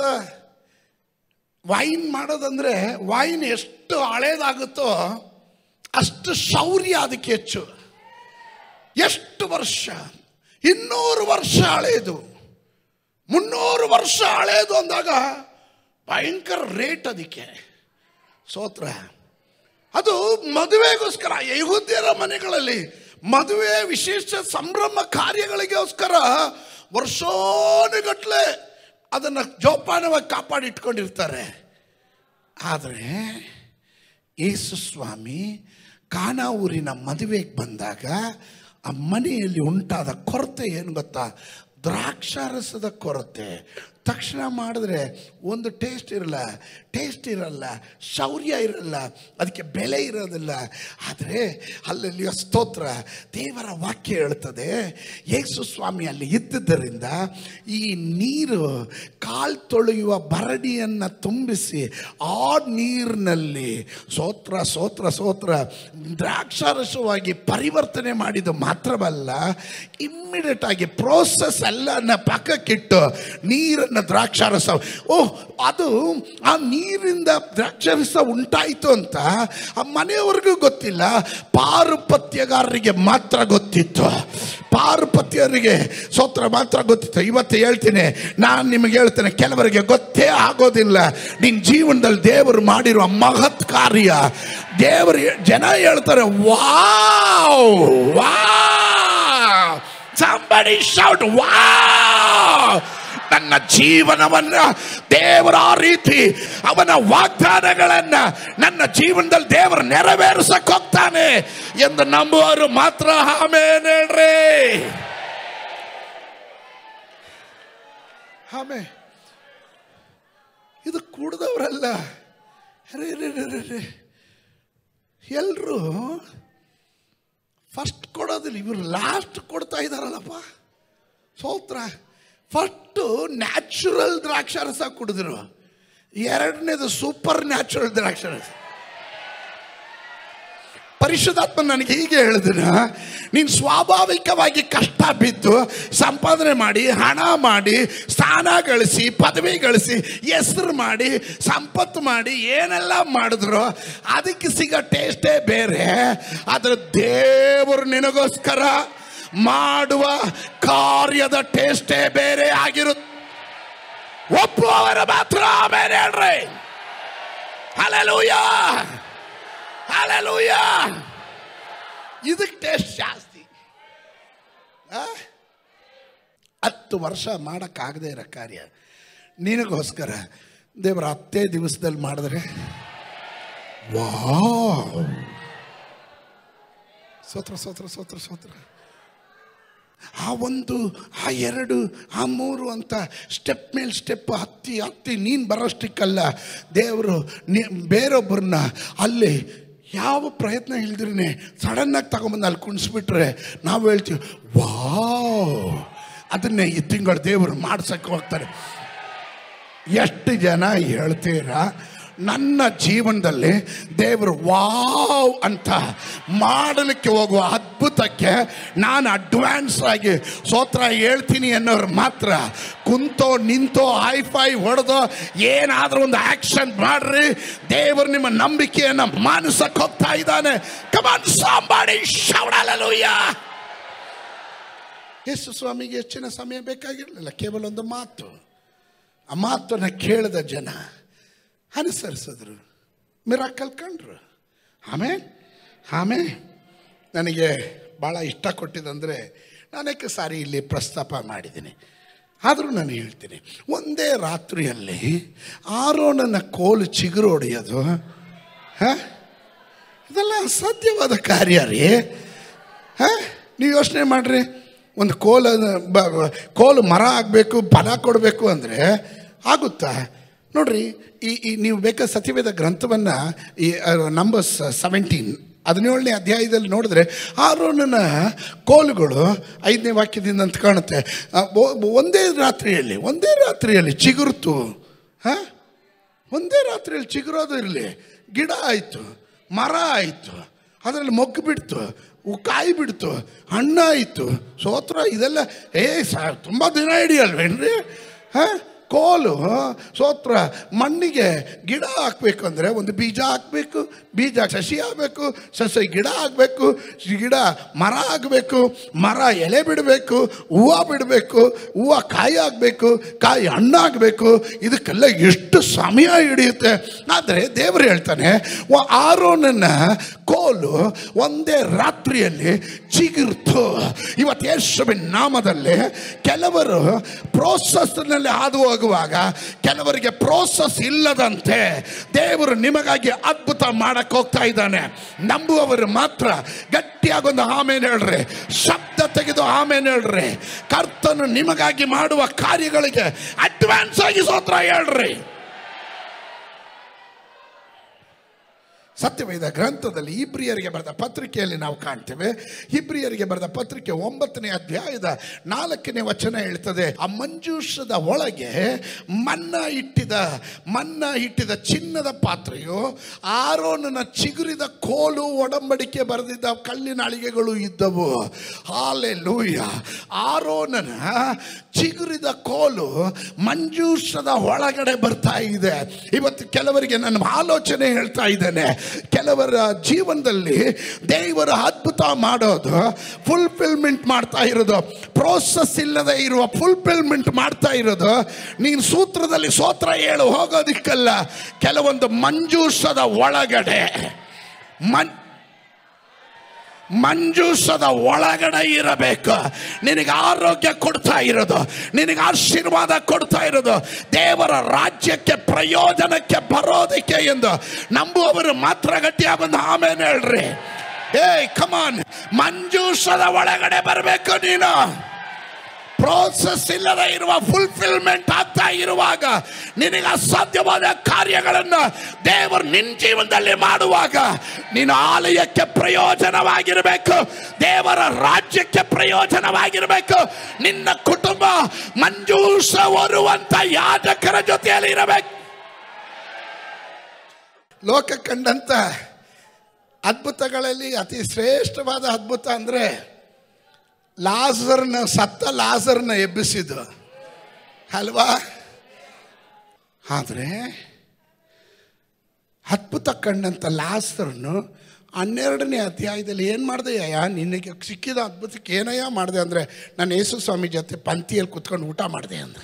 ವೈನ್ ಮಾಡೋದಂದ್ರೆ ವೈನ್ ಎಷ್ಟು ಹಳೇದಾಗುತ್ತೋ ಅಷ್ಟು ಶೌರ್ಯ ಅದಕ್ಕೆ ಹೆಚ್ಚು ಎಷ್ಟು ವರ್ಷ ಇನ್ನೂರು ವರ್ಷ ಹಳೇದು ಮುನ್ನೂರು ವರ್ಷ ಹಳೇದು ಅಂದಾಗ ಭಯಂಕರ ರೇಟ್ ಅದಕ್ಕೆ ಸೋತ್ರ ಅದು ಮದುವೆಗೋಸ್ಕರ ಯಹೂದ್ಯರ ಮನೆಗಳಲ್ಲಿ ಮದುವೆ ವಿಶೇಷ ಸಂಭ್ರಮ ಕಾರ್ಯಗಳಿಗೋಸ್ಕರ ವರ್ಷೋನುಗಟ್ಲೆ ಅದನ್ನು ಜೋಪಾನವಾಗಿ ಕಾಪಾಡಿಟ್ಕೊಂಡಿರ್ತಾರೆ ಆದರೆ ಯೇಸು ಸ್ವಾಮಿ ಕಾನಾ ಊರಿನ ಮದುವೆಗೆ ಬಂದಾಗ ಆ ಮನೆಯಲ್ಲಿ ಉಂಟಾದ ಕೊರತೆ ಏನು ಗೊತ್ತಾ ದ್ರಾಕ್ಷಾರಸದ ಕೊರತೆ ತಕ್ಷಣ ಮಾಡಿದ್ರೆ ಒಂದು ಟೇಸ್ಟ್ ಇರಲ್ಲ ಟೇಸ್ಟ್ ಇರಲ್ಲ ಶೌರ್ಯ ಇರಲ್ಲ ಅದಕ್ಕೆ ಬೆಲೆ ಇರೋದಿಲ್ಲ ಆದರೆ ಅಲ್ಲಲ್ಲಿ ಸ್ತೋತ್ರ ದೇವರ ವಾಕ್ಯ ಹೇಳ್ತದೆ ಯೇಸು ಸ್ವಾಮಿ ಅಲ್ಲಿ ಇದ್ದುದರಿಂದ ಈ ನೀರು ಕಾಲ್ ತೊಳೆಯುವ ಬರಡಿಯನ್ನು ತುಂಬಿಸಿ ಆ ನೀರಿನಲ್ಲಿ ಸೋತ್ರ ಸೋತ್ರ ಸೋತ್ರ ದ್ರಾಕ್ಷಾರಸವಾಗಿ ಪರಿವರ್ತನೆ ಮಾಡಿದ್ದು ಮಾತ್ರವಲ್ಲ ಇಮ್ಮಿಡಿಯೇಟ್ ಆಗಿ ಪ್ರೋಸೆಸ್ ಎಲ್ಲನ ಪಕ್ಕಕ್ಕಿಟ್ಟು ನೀರನ್ನು ದ್ರಾಕ್ಷಾರಸ ಓ ಅದು ಆ ನೀರಿಂದ ದ್ರಾಕ್ಷಾರಸ ಉಂಟಾಯಿತು ಅಂತ ಆ ಮನೆಯವ್ರಿಗೂ ಗೊತ್ತಿಲ್ಲ ಪಾರುಪತ್ಯಗಾರರಿಗೆ ಮಾತ್ರ ಗೊತ್ತಿತ್ತು ಪಾರುಪತ್ಯರಿಗೆ ಸೋತ್ರ ಮಾತ್ರ ಗೊತ್ತಿತ್ತು ಇವತ್ತು ಹೇಳ್ತೀನಿ ನಾನು ನಿಮಗೆ ಹೇಳ್ತೇನೆ ಕೆಲವರಿಗೆ ಗೊತ್ತೇ ಆಗೋದಿಲ್ಲ ನಿನ್ನ ಜೀವನದಲ್ಲಿ ದೇವರು ಮಾಡಿರುವ ಮಹತ್ ಕಾರ್ಯ ದೇವರು ಜನ ಹೇಳ್ತಾರೆ wow wow somebody shout wow ನನ್ನ ಜೀವನವನ್ನ ದೇವರ ಆ ರೀತಿ ಅವನ ವಾಗ್ದಾನಗಳನ್ನ ನನ್ನ ಜೀವನದಲ್ಲಿ ದೇವರು ನೆರವೇರಿಸಕ್ ಹೋಗ್ತಾನೆ ಎಂದು ನಂಬುವರು ಮಾತ್ರ ಆಮೇಲೆ ಹೇಳ್ರಿ ಆಮೇ ಇದು ಕುಡ್ದವ್ರಲ್ಲ ಎಲ್ಲರೂ ಫಸ್ಟ್ ಕೊಡೋದಿಲ್ಲ ಇವರು ಲಾಸ್ಟ್ ಕೊಡ್ತಾ ಇದ್ದಾರಲ್ಲಪ್ಪ ಸೋತ್ರ ಫಸ್ಟು ನ್ಯಾಚುರಲ್ ದ್ರಾಕ್ಷಾರಸ ಕುಡಿದ್ರು ಎರಡನೇದು ಸೂಪರ್ ನ್ಯಾಚುರಲ್ ದ್ರಾಕ್ಷಾರಸ ಪರಿಶುದ್ಧಾತ್ಮ ನನಗೆ ಹೀಗೆ ಹೇಳಿದ್ರ ನೀನು ಸ್ವಾಭಾವಿಕವಾಗಿ ಕಷ್ಟ ಬಿದ್ದು ಸಂಪಾದನೆ ಮಾಡಿ ಹಣ ಮಾಡಿ ಸ್ಥಾನ ಗಳಿಸಿ ಪದವಿ ಗಳಿಸಿ ಹೆಸರು ಮಾಡಿ ಸಂಪತ್ತು ಮಾಡಿ ಏನೆಲ್ಲ ಮಾಡಿದ್ರು ಅದಕ್ಕೆ ಸಿಗೋ ಟೇಸ್ಟೇ ಬೇರೆ ಆದರೆ ದೇವರು ನಿನಗೋಸ್ಕರ ಮಾಡುವ ಕಾರ್ಯದ ಟೇಸ್ಟೇ ಬೇರೆ ಆಗಿರುತ್ತೆ ಒಪ್ಪುವವರ ಮಾತ್ರ ಆಮೇಲೆ ಹೇಳ್ರಿ ಹಲಲೂಯಾ ಹಲಲೂಯ ಇದಕ್ಕೆ ಟೇಸ್ಟ್ ಜಾಸ್ತಿ ಆ? ಹತ್ತು ವರ್ಷ ಮಾಡೋಕ್ಕಾಗದೇ ಇರೋ ಕಾರ್ಯ ನಿನಗೋಸ್ಕರ ದೇವರ ಹತ್ತೇ ದಿವಸದಲ್ಲಿ ಮಾಡಿದ್ರೆ ವಾ ಸೋತ್ರ ಸೋತ್ರ ಸೋತ್ರ ಸೋತ್ರ ಆ ಒಂದು ಆ ಎರಡು ಆ ಮೂರು ಅಂತ ಸ್ಟೆಪ್ ಮೇಲೆ ಸ್ಟೆಪ್ ಹತ್ತಿ ಹತ್ತಿ ನೀನು ಬರೋಷ್ಟಕ್ಕಲ್ಲ ದೇವರು ನೀ ಬೇರೊಬ್ಬರನ್ನ ಅಲ್ಲಿ ಯಾವ ಪ್ರಯತ್ನ ಇಲ್ದಿರನೆ ಸಡನ್ನಾಗಿ ತಗೊಂಬಂದು ಅಲ್ಲಿ ಕುಣಿಸ್ಬಿಟ್ರೆ ನಾವು ಹೇಳ್ತೀವಿ ವಾವ್ ಅದನ್ನೇ ಈ ತಿಂಗಳು ದೇವರು ಮಾಡ್ಸಕ್ಕೆ ಹೋಗ್ತಾರೆ ಎಷ್ಟು ಜನ ಹೇಳ್ತೀರಾ ನನ್ನ ಜೀವನದಲ್ಲಿ ದೇವರು ವಾವ್ ಅಂತ ಮಾಡಲಿಕ್ಕೆ ಹೋಗುವ ಅದ್ಭುತಕ್ಕೆ ನಾನು ಅಡ್ವಾನ್ಸ್ ಆಗಿ ಸ್ತೋತ್ರ ಹೇಳ್ತೀನಿ ಅನ್ನೋರು ಮಾತ್ರ ಕುಂತೋ ನಿಂತೋ ಹೈಫೈ ಹೊಡೆದೋ ಏನಾದರೂ ಒಂದು ಆಕ್ಷನ್ ಮಾಡ್ರಿ ದೇವರು ನಿಮ್ಮ ನಂಬಿಕೆಯನ್ನು ಮಾನಿಸಕ್ಕೆ ಹೋಗ್ತಾ ಇದ್ದಾನೆ ಕಮಾನ್ ಸಾಂಬಾಡಿ ಶವಡಲೂಯ್ಯ ಯೇಸು ಸ್ವಾಮಿಗೆ ಹೆಚ್ಚಿನ ಸಮಯ ಬೇಕಾಗಿರಲಿಲ್ಲ ಕೇವಲ ಒಂದು ಮಾತು ಆ ಮಾತನ್ನು ಕೇಳಿದ ಜನ ಅನುಸರಿಸಿದ್ರು ಮಿರಾಕಲ್ ಕಂಡ್ರು ಆಮೇಲೆ ಆಮೇಲೆ ನನಗೆ ಭಾಳ ಇಷ್ಟ ಕೊಟ್ಟಿದ್ದಂದರೆ ನಾನೇಕ ಸಾರಿ ಇಲ್ಲಿ ಪ್ರಸ್ತಾಪ ಮಾಡಿದ್ದೀನಿ ಆದರೂ ನಾನು ಹೇಳ್ತೀನಿ ಒಂದೇ ರಾತ್ರಿಯಲ್ಲಿ ಆರೋಣನ ಕೋಲು ಚಿಗುರು ಹೊಡೆಯೋದು ಹಾಂ ಇದೆಲ್ಲ ಅಸಾಧ್ಯವಾದ ಕಾರ್ಯ ರೀ ಹಾಂ ನೀವು ಯೋಚನೆ ಮಾಡಿರಿ ಒಂದು ಕೋಲ ಬ ಬ- ಕೋಲು ಮರ ಆಗಬೇಕು ಫಲ ಕೊಡಬೇಕು ಅಂದರೆ ಆಗುತ್ತಾ ನೋಡ್ರಿ ಈ ಈ ನೀವು ಬೇಕಾದ ಸತ್ಯವೇದ ಗ್ರಂಥವನ್ನು ಈ ನಂಬರ್ಸ್ ಸೆವೆಂಟೀನ್ ಹದಿನೇಳನೇ ಅಧ್ಯಾಯದಲ್ಲಿ ನೋಡಿದ್ರೆ ಆರೋನನ ಕೋಲುಗಳು ಐದನೇ ವಾಕ್ಯದಿಂದ ಅಂತ ಕಾಣುತ್ತೆ ಆ, ಒ- ಒಂದೇ ರಾತ್ರಿಯಲ್ಲಿ ಒಂದೇ ರಾತ್ರಿಯಲ್ಲಿ ಚಿಗುರ್ತು ಹಾಂ ಒಂದೇ ರಾತ್ರಿಯಲ್ಲಿ ಚಿಗುರೋದು ಇರಲಿ ಗಿಡ ಆಯಿತು ಮರ ಆಯಿತು ಅದರಲ್ಲಿ ಮೊಗ್ಗು ಬಿಡ್ತು ಉ- ಕಾಯಿ ಬಿಡ್ತು ಹಣ್ಣಾಯಿತು ಸೋತ್ರ ಇದೆಲ್ಲ ಏ ಸ ತುಂಬ ದಿನ ಹಿಡಿಯಲ್ವೇನ್ರಿ ಹಾಂ ಕೋಲು ಸೋತ್ರ ಮಣ್ಣಿಗೆ ಗಿಡ ಹಾಕ್ಬೇಕು ಅಂದರೆ ಒಂದು ಬೀಜ ಹಾಕಬೇಕು ಬೀಜ ಸಸಿ ಆಗಬೇಕು ಸಸಿ ಗಿಡ ಆಗಬೇಕು ಗಿಡ ಮರ ಆಗಬೇಕು ಮರ ಎಲೆ ಬಿಡಬೇಕು ಹೂವು ಬಿಡಬೇಕು ಹೂವು ಕಾಯಿ ಆಗಬೇಕು ಕಾಯಿ ಹಣ್ಣಾಗಬೇಕು ಇದಕ್ಕೆಲ್ಲ ಎಷ್ಟು ಸಮಯ ಹಿಡಿಯುತ್ತೆ ಆದರೆ ದೇವರು ಹೇಳ್ತಾನೆ ವ- ಆರೋನನ ಕೋಲು ಒಂದೇ ರಾತ್ರಿಯಲ್ಲಿ ಚಿಗುರ್ತು ಇವತ್ತು ಯೇಸುವಿನ ನಾಮದಲ್ಲಿ ಕೆಲವರು ಪ್ರೋಸೆಸ್ನಲ್ಲಿ ಹಾದು ಹೋಗ ಹೋಗುವಾಗ ಕೆಲವರಿಗೆ ಪ್ರೋಸೆಸ್ ಇಲ್ಲದಂತೆ ದೇವರು ನಿಮಗಾಗಿ ಅದ್ಭುತ ಮಾಡಕ್ ಹೋಗ್ತಾ ಇದ್ದಾನೆ ನಂಬುವವರು ಮಾತ್ರ ಗಟ್ಟಿಯಾಗೊಂದು ಆಮೇಲೆ ಹೇಳ್ರಿ ಶಬ್ದ ತೆಗೆದು ಆಮೇಲೆ ಹೇಳ್ರಿ ಕರ್ತನು ನಿಮಗಾಗಿ ಮಾಡುವ ಕಾರ್ಯಗಳಿಗೆ ಅಡ್ವಾನ್ಸ್ ಆಗಿ ಸೋತ್ರ ಹೇಳ್ರಿ ಸತ್ಯವೇದ ಗ್ರಂಥದಲ್ಲಿ ಇಬ್ರಿಯರಿಗೆ ಬರೆದ ಪತ್ರಿಕೆಯಲ್ಲಿ ನಾವು ಕಾಣ್ತೇವೆ ಇಬ್ರಿಯರಿಗೆ ಬರೆದ ಪತ್ರಿಕೆ ಒಂಬತ್ತನೇ ಅಧ್ಯಾಯದ ನಾಲ್ಕನೇ ವಚನ ಹೇಳ್ತದೆ ಆ ಮಂಜೂಷದ ಒಳಗೆ ಮನ್ನ ಇಟ್ಟಿದ ಮನ್ನ ಇಟ್ಟಿದ ಚಿನ್ನದ ಪಾತ್ರೆಯು ಆರೋನನ ಚಿಗುರಿದ ಕೋಲು ಒಡಂಬಡಿಕೆ ಬರೆದಿದ್ದ ಕಲ್ಲಿನ ಅಳಿಗೆಗಳು ಇದ್ದವು ಹಾಲೆ ಲೂಯ ಆರೋನನ ಚಿಗುರಿದ ಕೋಲು ಮಂಜೂಷದ ಒಳಗಡೆ ಬರ್ತಾ ಇದೆ ಇವತ್ತು ಕೆಲವರಿಗೆ ನನ್ನ ಆಲೋಚನೆ ಹೇಳ್ತಾ ಇದ್ದೇನೆ ಕೆಲವರ ಜೀವನದಲ್ಲಿ ದೇವರ ಅದ್ಭುತ ಮಾಡೋದು ಫುಲ್ಫಿಲ್ಮೆಂಟ್ ಮಾಡ್ತಾ ಇರೋದು ಪ್ರೋಸೆಸ್ ಇಲ್ಲದೆ ಇರುವ ಫುಲ್ಫಿಲ್ಮೆಂಟ್ ಮಾಡ್ತಾ ಇರೋದು ನೀನು ಸೂತ್ರದಲ್ಲಿ ಸೋತ್ರ ಹೇಳು ಹೋಗೋದಿಕ್ಕಲ್ಲ ಕೆಲವೊಂದು ಮಂಜೂಷದ ಒಳಗಡೆ ಮನ್ ಮಂಜೂಸದ ಒಳಗಡೆ ಇರಬೇಕು ನಿನಗೆ ಆರೋಗ್ಯ ಕೊಡ್ತಾ ಇರೋದು ನಿನಗೆ ಆಶೀರ್ವಾದ ಕೊಡ್ತಾ ಇರೋದು ದೇವರ ರಾಜ್ಯಕ್ಕೆ ಪ್ರಯೋಜನಕ್ಕೆ ಬರೋದಕ್ಕೆ ಎಂದು ನಂಬುವವರು ಮಾತ್ರ ಗಟ್ಟಿಯಾಗೊಂದು ಆಮೇಲೆ ಹೇಳ್ರಿ ಏ ಕಮಾನ್ ಮಂಜೂಸದ ಒಳಗಡೆ ಬರಬೇಕು ನೀನು ಪ್ರೋಸೆಸ್ ಇಲ್ಲದೆ ಇರುವ ಫುಲ್ಫಿಲ್ಮೆಂಟ್ ಆಗ್ತಾ ಇರುವಾಗ ನಿನಗೆ ಅಸಾಧ್ಯವಾದ ಕಾರ್ಯಗಳನ್ನು ದೇವರು ನಿನ್ನ ಜೀವನದಲ್ಲಿ ಮಾಡುವಾಗ ನೀನು ಆಲಯಕ್ಕೆ ಪ್ರಯೋಜನವಾಗಿರಬೇಕು ದೇವರ ರಾಜ್ಯಕ್ಕೆ ಪ್ರಯೋಜನವಾಗಿರಬೇಕು ನಿನ್ನ ಕುಟುಂಬ ಮಂಜೂಷ ಹೊರುವಂತ ಯಾಜಕರ ಜೊತೆಯಲ್ಲಿ ಇರಬೇಕು ಲೋಕ ಕಂಡಂತ ಅದ್ಭುತಗಳಲ್ಲಿ ಅತಿ ಶ್ರೇಷ್ಠವಾದ ಅದ್ಭುತ ಅಂದರೆ ಲಾಸರ್ನ ಸತ್ತ ಲಾಸರ್ನ ಎಬ್ಬಿಸಿದ್ದು ಅಲ್ವಾ ಆದರೆ ಅದ್ಭುತ ಕಂಡಂಥ ಲಾಸರ್ನು ಹನ್ನೆರಡನೇ ಅಧ್ಯಾಯದಲ್ಲಿ ಏನು ಮಾಡಿದೆಯಯ್ಯ ನಿನಗೆ ಸಿಕ್ಕಿದ ಅದ್ಭುತಕ್ಕೆ ಏನಯ್ಯ ಮಾಡಿದೆ ಅಂದರೆ ನಾನು ಯೇಸು ಸ್ವಾಮಿ ಜೊತೆ ಪಂಕ್ತಿಯಲ್ಲಿ ಕುತ್ಕೊಂಡು ಊಟ ಮಾಡಿದೆ ಅಂದರೆ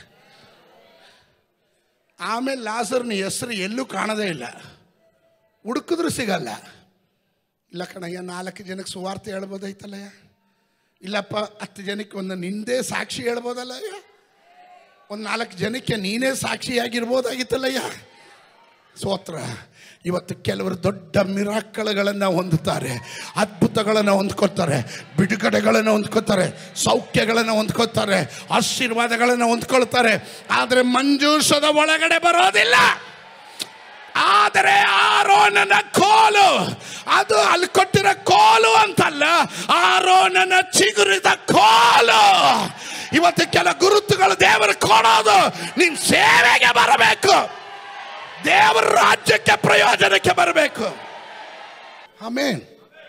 ಆಮೇಲೆ ಲಾಸರ್ನ ಹೆಸರು ಎಲ್ಲೂ ಕಾಣದೇ ಇಲ್ಲ ಹುಡುಕಿದ್ರು ಸಿಗಲ್ಲ ಇಲ್ಲ ಕಣಯ್ಯ ನಾಲ್ಕು ಜನಕ್ಕೆ ಸುವಾರ್ತೆ ಹೇಳ್ಬೋದೈತಲ್ಲಯ್ಯ ಇಲ್ಲಪ್ಪ ಹತ್ತು ಜನಕ್ಕೆ ಒಂದು ನಿಂದೇ ಸಾಕ್ಷಿ ಹೇಳ್ಬೋದಲ್ಲಯ್ಯ ಒಂದು ನಾಲ್ಕು ಜನಕ್ಕೆ ನೀನೇ ಸಾಕ್ಷಿಯಾಗಿರ್ಬೋದಾಗಿತ್ತಲ್ಲಯ್ಯ ಸ್ತೋತ್ರ ಇವತ್ತು ಕೆಲವರು ದೊಡ್ಡ ಮಿರಾಕ್ಕಳಗಳನ್ನು ಹೊಂದುತ್ತಾರೆ ಅದ್ಭುತಗಳನ್ನು ಹೊಂದ್ಕೊತಾರೆ ಬಿಡುಗಡೆಗಳನ್ನು ಹೊಂದ್ಕೊತಾರೆ ಸೌಖ್ಯಗಳನ್ನು ಹೊಂದ್ಕೊತಾರೆ ಆಶೀರ್ವಾದಗಳನ್ನು ಹೊಂದ್ಕೊಳ್ತಾರೆ ಆದರೆ ಮಂಜೂಷದ ಒಳಗಡೆ ಬರೋದಿಲ್ಲ ಆದರೆ ಆರೋನನ ಕೋಲು ಅದು ಅಲ್ಲಿ ಕೊಟ್ಟಿರೋ ಕೋಲು ಅಂತಲ್ಲ ಆರೋನನ ಚಿಗುರಿದ ಕೋಲು ಇವತ್ತು ಕೆಲ ಗುರುತುಗಳು ದೇವರು ಕೊಡೋದು ನಿನ್ ಸೇವೆಗೆ ಬರಬೇಕು ದೇವರ ರಾಜ್ಯಕ್ಕೆ ಪ್ರಯೋಜನಕ್ಕೆ ಬರಬೇಕು ಆಮೇನ್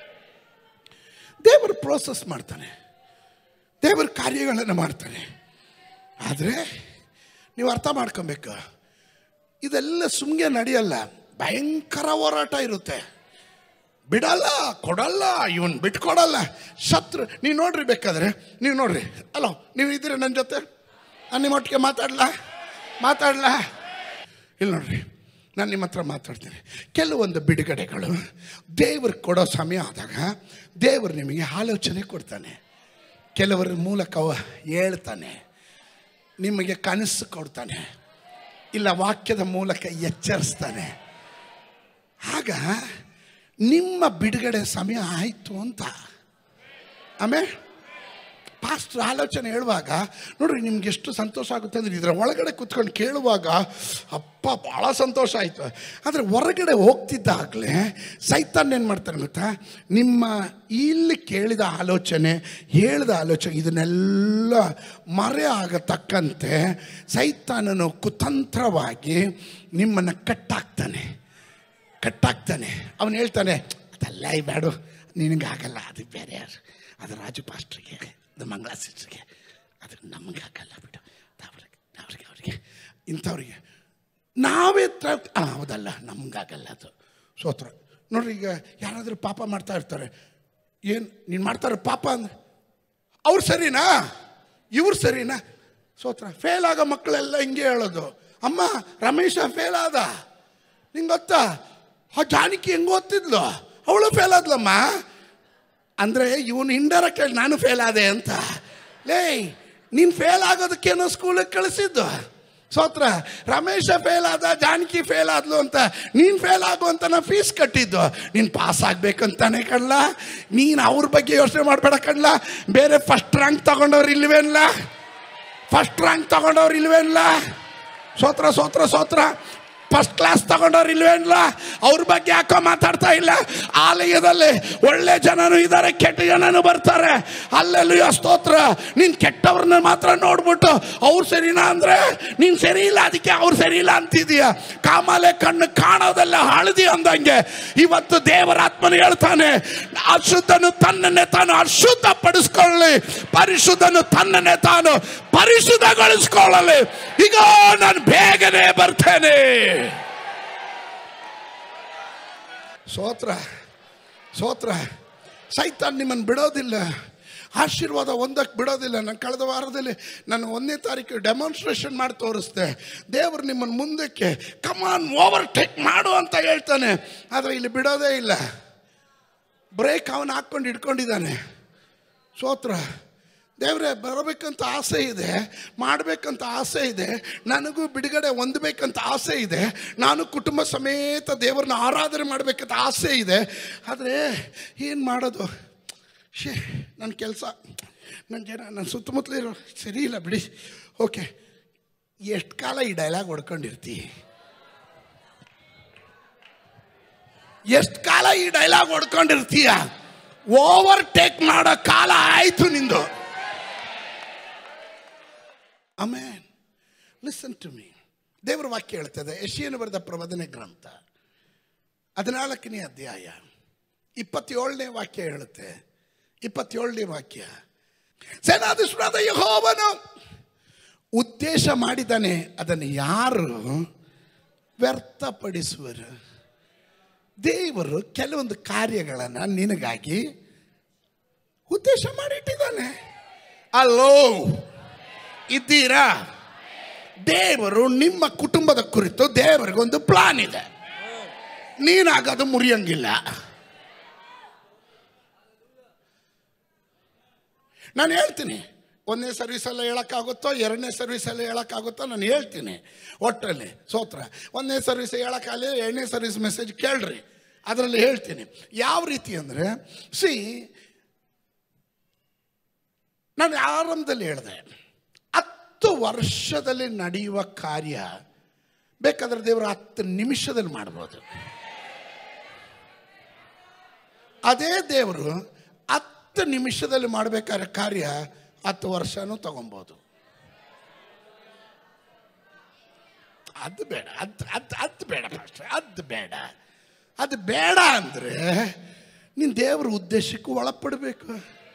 ದೇವರು ಪ್ರೋಸೆಸ್ ಮಾಡ್ತಾನೆ ದೇವರ ಕಾರ್ಯಗಳನ್ನು ಮಾಡ್ತಾನೆ ಆದರೆ ನೀವು ಅರ್ಥ ಮಾಡ್ಕೊಬೇಕು ಇದೆಲ್ಲ ಸುಮ್ಮನೆ ನಡೆಯಲ್ಲ ಭಯಂಕರ ಹೋರಾಟ ಇರುತ್ತೆ ಬಿಡಲ್ಲ ಕೊಡಲ್ಲ ಇವನ್ ಬಿಟ್ಕೊಡಲ್ಲ ಶತ್ರು ನೀವು ನೋಡ್ರಿ ಬೇಕಾದ್ರೆ ನೀವು ನೋಡ್ರಿ ಅಲೋ ನೀವು ಇದ್ದೀರಿ ನನ್ನ ಜೊತೆ ನಾನು ನಿಮ್ಮ ಒಟ್ಟಿಗೆ ಮಾತಾಡ್ಲಾ ಮಾತಾಡ್ಲಾ ಇಲ್ಲಿ ನೋಡ್ರಿ ನಾನು ನಿಮ್ಮ ಹತ್ರ ಮಾತಾಡ್ತೀನಿ ಕೆಲವೊಂದು ಬಿಡುಗಡೆಗಳು ದೇವ್ರು ಕೊಡೋ ಸಮಯ ಆದಾಗ ದೇವರು ನಿಮಗೆ ಆಲೋಚನೆ ಕೊಡ್ತಾನೆ ಕೆಲವರ ಮೂಲಕ ಅವ ಹೇಳ್ತಾನೆ ನಿಮಗೆ ಕನಸು ಕೊಡ್ತಾನೆ ಇಲ್ಲ ವಾಕ್ಯದ ಮೂಲಕ ಎಚ್ಚರಿಸ್ತಾನೆ ಆಗ ನಿಮ್ಮ ಬಿಡುಗಡೆ ಸಮಯ ಆಯಿತು ಅಂತ ಆಮೇಲೆ ಪಾಸ್ಟ್ರ್ ಆಲೋಚನೆ ಹೇಳುವಾಗ ನೋಡ್ರಿ ನಿಮ್ಗೆ ಎಷ್ಟು ಸಂತೋಷ ಆಗುತ್ತೆ ಅಂದರೆ ಇದರ ಒಳಗಡೆ ಕುತ್ಕೊಂಡು ಕೇಳುವಾಗ ಅಪ್ಪ ಭಾಳ ಸಂತೋಷ ಆಯಿತು ಆದರೆ ಹೊರಗಡೆ ಹೋಗ್ತಿದ್ದಾಗಲೇ ಸೈತಾನ್ ಏನು ಮಾಡ್ತಾನೆ ಗೊತ್ತಾ ನಿಮ್ಮ ಇಲ್ಲಿ ಕೇಳಿದ ಆಲೋಚನೆ ಹೇಳಿದ ಆಲೋಚನೆ ಇದನ್ನೆಲ್ಲ ಮರೆ ಆಗತಕ್ಕಂತೆ ಸೈತಾನನು ಕುತಂತ್ರವಾಗಿ ನಿಮ್ಮನ್ನು ಕಟ್ಟಾಕ್ತಾನೆ ಕಟ್ಟಾಕ್ತಾನೆ ಅವನು ಹೇಳ್ತಾನೆ ಅದೆಲ್ಲ ಈ ಬೇಡು ನಿನಗಾಗಲ್ಲ ಅದು ಬೇರೆ ಯಾರು ಅದು ರಾಜು ಪಾಸ್ಟ್ರಿಗೆ ಅದು ಮಂಗಳ ಸಿಸ್ಟ್ರಿಗೆ ಅದು ನಮಗೆ ಆಗಲ್ಲ ಬಿಡು ಅವ್ರಿಗೆ ಅವ್ರಿಗೆ ಅವ್ರಿಗೆ ಇಂಥವ್ರಿಗೆ ನಾವೇ ತ ಆ, ಹೌದಲ್ಲ ನಮಗಾಗಲ್ಲ ಅದು ಸೋತ್ರ ನೋಡ್ರಿ ಈಗ ಯಾರಾದರೂ ಪಾಪ ಮಾಡ್ತಾ ಇರ್ತಾರೆ ಏನು ನೀನು ಮಾಡ್ತಾರೆ ಪಾಪ ಅಂದ್ರೆ ಅವ್ರು ಸರಿನಾ ಇವ್ರು ಸರಿನಾ ಸೋತ್ರ ಫೇಲ್ ಆಗೋ ಮಕ್ಕಳೆಲ್ಲ ಹಿಂಗೆ ಹೇಳೋದು ಅಮ್ಮ ರಮೇಶ ಫೇಲ್ ಆದ ನಿಂಗೆ ಗೊತ್ತಾ ಆ ಜಾನಕಿ ಹೆಂಗೆ ಓದ್ತಿದ್ಲು ಅವಳು ಫೇಲ್ ಆದ್ಲಮ್ಮ ಅಂದರೆ ಇವನು ಇಂಡೈರೆಕ್ಟ್ ಆಗಿ ನಾನು ಫೇಲ್ ಆದೆ ಅಂತ ಲೇ ನೀನು ಫೇಲ್ ಆಗೋದಕ್ಕೇನೋ ಸ್ಕೂಲಿಗೆ ಕಳಿಸಿದ್ದು ಸೋತ್ರ ರಮೇಶ ಫೇಲ್ ಆದ ಜಾನಕಿ ಫೇಲ್ ಆದ್ಲು ಅಂತ ನೀನು ಫೇಲ್ ಆಗು ಅಂತ ನಾ ಫೀಸ್ ಕಟ್ಟಿದ್ದು ನೀನು ಪಾಸ್ ಆಗ್ಬೇಕಂತಾನೆ ಕಣ್ಲ ನೀನು ಅವ್ರ ಬಗ್ಗೆ ಯೋಚನೆ ಮಾಡಬೇಡ ಕಣ್ಲ ಬೇರೆ ಫಸ್ಟ್ ರ್ಯಾಂಕ್ ತಗೊಂಡವ್ರು ಇಲ್ವೇನ್ಲ ಫಸ್ಟ್ ರ್ಯಾಂಕ್ ತಗೊಂಡವ್ರು ಇಲ್ವೇನ್ಲ ಸೋತ್ರ ಸೋತ್ರ ಸೋತ್ರ ಫಸ್ಟ್ ಕ್ಲಾಸ್ ತಗೊಂಡವ್ರು ಇಲ್ವೇನ್ಲ ಅವ್ರ ಬಗ್ಗೆ ಯಾಕೋ ಮಾತಾಡ್ತಾ ಇಲ್ಲ ಆಲಯದಲ್ಲಿ ಒಳ್ಳೆ ಜನನು ಇದ್ದಾರೆ ಕೆಟ್ಟ ಜನನು ಬರ್ತಾರೆ ಅಲ್ಲೆಲ್ಲೂ ಸ್ತೋತ್ರ ನೀನ್ ಕೆಟ್ಟವ್ರನ್ನ ಮಾತ್ರ ನೋಡ್ಬಿಟ್ಟು ಅವ್ರು ಸರಿನಾ ಅಂದ್ರೆ ನೀನ್ ಸರಿ ಇಲ್ಲ ಅದಕ್ಕೆ ಅವ್ರು ಸರಿ ಇಲ್ಲ ಅಂತಿದೀಯ ಕಾಮಾಲೆ ಕಣ್ಣು ಕಾಣೋದೆಲ್ಲ ಹಳದಿ ಅಂದಂಗೆ ಇವತ್ತು ದೇವರಾತ್ಮನು ಹೇಳ್ತಾನೆ ಅಶುದ್ಧನು ತನ್ನನ್ನೇ ತಾನು ಅಶುದ್ಧ ಪಡಿಸ್ಕೊಳ್ಳಿ ಪರಿಶುದ್ಧನು ತನ್ನನ್ನೇ ತಾನು ಪರಿಶುದ್ಧಗೊಳಿಸ್ಕೊಳ್ಳಲಿ ಈಗ ನಾನು ಬೇಗನೆ ಬರ್ತೇನೆ ಸೋತ್ರ ಸೋತ್ರ ಸೈತಾನ್ ನಿಮ್ಮನ್ನು ಬಿಡೋದಿಲ್ಲ ಆಶೀರ್ವಾದ ಒಂದಕ್ಕೆ ಬಿಡೋದಿಲ್ಲ ನಾನು ಕಳೆದ ವಾರದಲ್ಲಿ ನಾನು ಒಂದನೇ ತಾರೀಕು ಡೆಮಾನ್ಸ್ಟ್ರೇಷನ್ ಮಾಡಿ ತೋರಿಸ್ದೆ ದೇವರು ನಿಮ್ಮನ್ನು ಮುಂದಕ್ಕೆ ಕಮಾನ್ ಓವರ್ಟೇಕ್ ಮಾಡು ಅಂತ ಹೇಳ್ತಾನೆ ಆದರೆ ಇಲ್ಲಿ ಬಿಡೋದೇ ಇಲ್ಲ ಬ್ರೇಕ್ ಅವನು ಹಾಕ್ಕೊಂಡು ಹಿಡ್ಕೊಂಡಿದ್ದಾನೆ ಸೋತ್ರ ದೇವರೇ ಬರಬೇಕಂತ ಆಸೆ ಇದೆ ಮಾಡಬೇಕಂತ ಆಸೆ ಇದೆ ನನಗೂ ಬಿಡುಗಡೆ ಹೊಂದಬೇಕಂತ ಆಸೆ ಇದೆ ನಾನು ಕುಟುಂಬ ಸಮೇತ ದೇವರನ್ನ ಆರಾಧನೆ ಮಾಡಬೇಕಂತ ಆಸೆ ಇದೆ ಆದರೆ ಏನು ಮಾಡೋದು ಶೇ ನನ್ನ ಕೆಲಸ ನನ್ನ ಜನ ನನ್ನ ಸುತ್ತಮುತ್ತಲಿರೋ ಸರಿ ಇಲ್ಲ ಬಿಡಿ ಓಕೆ ಎಷ್ಟು ಕಾಲ ಈ ಡೈಲಾಗ್ ಹೊಡ್ಕೊಂಡಿರ್ತಿ ಎಷ್ಟು ಕಾಲ ಈ ಡೈಲಾಗ್ ಹೊಡ್ಕೊಂಡಿರ್ತೀಯ ಓವರ್ ಟೇಕ್ ಮಾಡೋ ಕಾಲ ಆಯ್ತು ನಿಂದು ಆಮೇನ್ ಲಿಸನ್ ಟು ಮೀ ದೇವರ ವಾಕ್ಯ ಹೇಳ್ತದೆ ಯಶಿಯನ್ನು ಬರೆದ ಪ್ರಬೋಧನೆ ಗ್ರಂಥ ಹದಿನಾಲ್ಕನೇ ಅಧ್ಯಾಯ ಇಪ್ಪತ್ತೇಳನೇ ವಾಕ್ಯ ಹೇಳುತ್ತೆ ಇಪ್ಪತ್ತೇಳನೇ ವಾಕ್ಯ ಸೇನಾಧೀಶ್ವರಾದ ಯಹೋವನು ಉದ್ದೇಶ ಮಾಡಿದ್ದಾನೆ ಅದನ್ನು ಯಾರು ವ್ಯರ್ಥಪಡಿಸುವರು ದೇವರು ಕೆಲವೊಂದು ಕಾರ್ಯಗಳನ್ನು ನಿನಗಾಗಿ ಉದ್ದೇಶ ಮಾಡಿಟ್ಟಿದ್ದಾನೆ ಅಲ್ಲೋ ಇದ್ದೀರಾ ದೇವರು ನಿಮ್ಮ ಕುಟುಂಬದ ಕುರಿತು ದೇವರಿಗೊಂದು ಪ್ಲಾನ್ ಇದೆ ನೀನಾಗದು ಮುರಿಯಂಗಿಲ್ಲ ನಾನು ಹೇಳ್ತೀನಿ ಒಂದನೇ ಸರ್ವಿಸಲ್ಲಿ ಹೇಳೋಕ್ಕಾಗುತ್ತೋ ಎರಡನೇ ಸರ್ವಿಸಲ್ಲಿ ಹೇಳೋಕ್ಕಾಗುತ್ತೋ ನಾನು ಹೇಳ್ತೀನಿ ಒಟ್ಟಲ್ಲಿ ಸೋತ್ರ ಒಂದನೇ ಸರ್ವಿಸ್ ಹೇಳೋಕ್ಕಾಗಲಿ ಎರಡನೇ ಸರ್ವಿಸ್ ಮೆಸೇಜ್ ಕೇಳ್ರಿ ಅದರಲ್ಲಿ ಹೇಳ್ತೀನಿ ಯಾವ ರೀತಿ ಅಂದರೆ ಸಿ ನಾನು ಆರಂಭದಲ್ಲಿ ಹೇಳಿದೆ ಹತ್ತು ವರ್ಷದಲ್ಲಿ ನಡೆಯುವ ಕಾರ್ಯ ಬೇಕಾದ್ರೆ ದೇವರು ಹತ್ತು ನಿಮಿಷದಲ್ಲಿ ಮಾಡ್ಬೋದು ಅದೇ ದೇವರು ಹತ್ತು ನಿಮಿಷದಲ್ಲಿ ಮಾಡಬೇಕಾದ್ರೆ ಕಾರ್ಯ ಹತ್ತು ವರ್ಷನೂ ತಗೊಬೋದು ಅದು ಬೇಡ ಅದು ಅದು ಅದು ಬೇಡ ಫಸ್ಟ್ ಅದು ಬೇಡ ಅದು ಬೇಡ ಅಂದರೆ ನೀನು ದೇವರ ಉದ್ದೇಶಕ್ಕೂ ಒಳಪಡಬೇಕು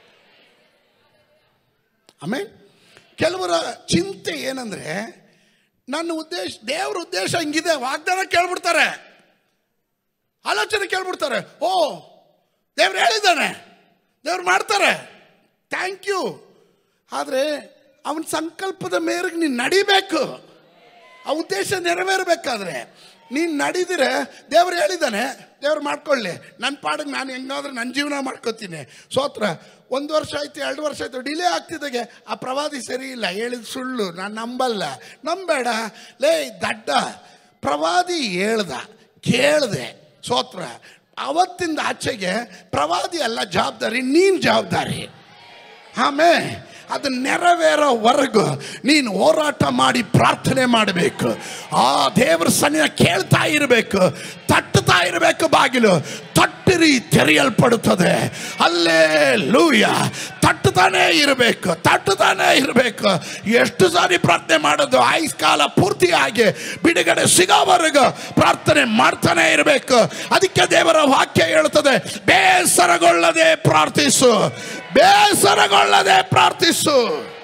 ಆಮೇಲೆ ಕೆಲವರ ಚಿಂತೆ ಏನಂದ್ರೆ ನನ್ನ ಉದ್ದೇಶ ದೇವ್ರ ಉದ್ದೇಶ ಹಿಂಗಿದೆ ವಾಗ್ದಾನ ಕೇಳ್ಬಿಡ್ತಾರೆ ಆಲೋಚನೆ ಕೇಳ್ಬಿಡ್ತಾರೆ ಓ ದೇವ್ರು ಹೇಳಿದ್ದಾನೆ ದೇವ್ರು ಮಾಡ್ತಾರೆ ಥ್ಯಾಂಕ್ ಯು ಆದರೆ ಅವನ ಸಂಕಲ್ಪದ ಮೇರೆಗೆ ನೀನು ನಡಿಬೇಕು ಆ ಉದ್ದೇಶ ನೆರವೇರಬೇಕಾದ್ರೆ ನೀನು ನಡೀದಿರೆ ದೇವ್ರು ಹೇಳಿದ್ದಾನೆ ದೇವ್ರು ಮಾಡ್ಕೊಳ್ಳಿ ನನ್ನ ಪಾಡಿಗೆ ನಾನು ಹೆಂಗಾದ್ರೆ ನನ್ನ ಜೀವನ ಮಾಡ್ಕೋತೀನಿ ಸೋತ್ರ ಒಂದು ವರ್ಷ ಆಯ್ತು ಎರಡು ವರ್ಷ ಆಯ್ತು ಡಿಲೇ ಆಗ್ತಿದ್ದಾಗೆ ಆ ಪ್ರವಾದಿ ಸರಿ ಇಲ್ಲ ಹೇಳಿದ ಸುಳ್ಳು ನಾನು ನಂಬಲ್ಲ ನಂಬೇಡ ಲೇ ದಡ್ಡ ಪ್ರವಾದಿ ಹೇಳ್ದ ಕೇಳ್ದೆ ಸೋತ್ರ ಅವತ್ತಿಂದ ಆಚೆಗೆ ಪ್ರವಾದಿ ಅಲ್ಲ ಜವಾಬ್ದಾರಿ ನೀನು ಜವಾಬ್ದಾರಿ ಆಮೇಲೆ ಅದು ನೆರವೇರೋವರೆಗೂ ನೀನು ಹೋರಾಟ ಮಾಡಿ ಪ್ರಾರ್ಥನೆ ಮಾಡಬೇಕು ಆ ದೇವರ ಸನ್ನಿಧ ಕೇಳ್ತಾ ಇರಬೇಕು ತಟ್ಟುತ್ತಾ ಇರಬೇಕು ಬಾಗಿಲು ತಟ್ಟಿರಿ ತೆರೆಯಲ್ಪಡುತ್ತದೆ ಅಲ್ಲೇ ಲೂಯ ತಟ್ಟುತ್ತಾನೇ ಇರಬೇಕು ತಟ್ಟುತ್ತಾನೇ ಇರಬೇಕು ಎಷ್ಟು ಸಾರಿ ಪ್ರಾರ್ಥನೆ ಮಾಡೋದು ಆಯುಷ್ಕಾಲ ಪೂರ್ತಿಯಾಗಿ ಬಿಡುಗಡೆ ಸಿಗೋವರೆಗೂ ಪ್ರಾರ್ಥನೆ ಮಾಡ್ತಾನೆ ಇರಬೇಕು ಅದಕ್ಕೆ ದೇವರ ವಾಕ್ಯ ಹೇಳ್ತದೆ ಬೇಸರಗೊಳ್ಳದೆ ಪ್ರಾರ್ಥಿಸು ಬೇಸರಗೊಳ್ಳದೆ ಪ್ರಾರ್ಥಿಸು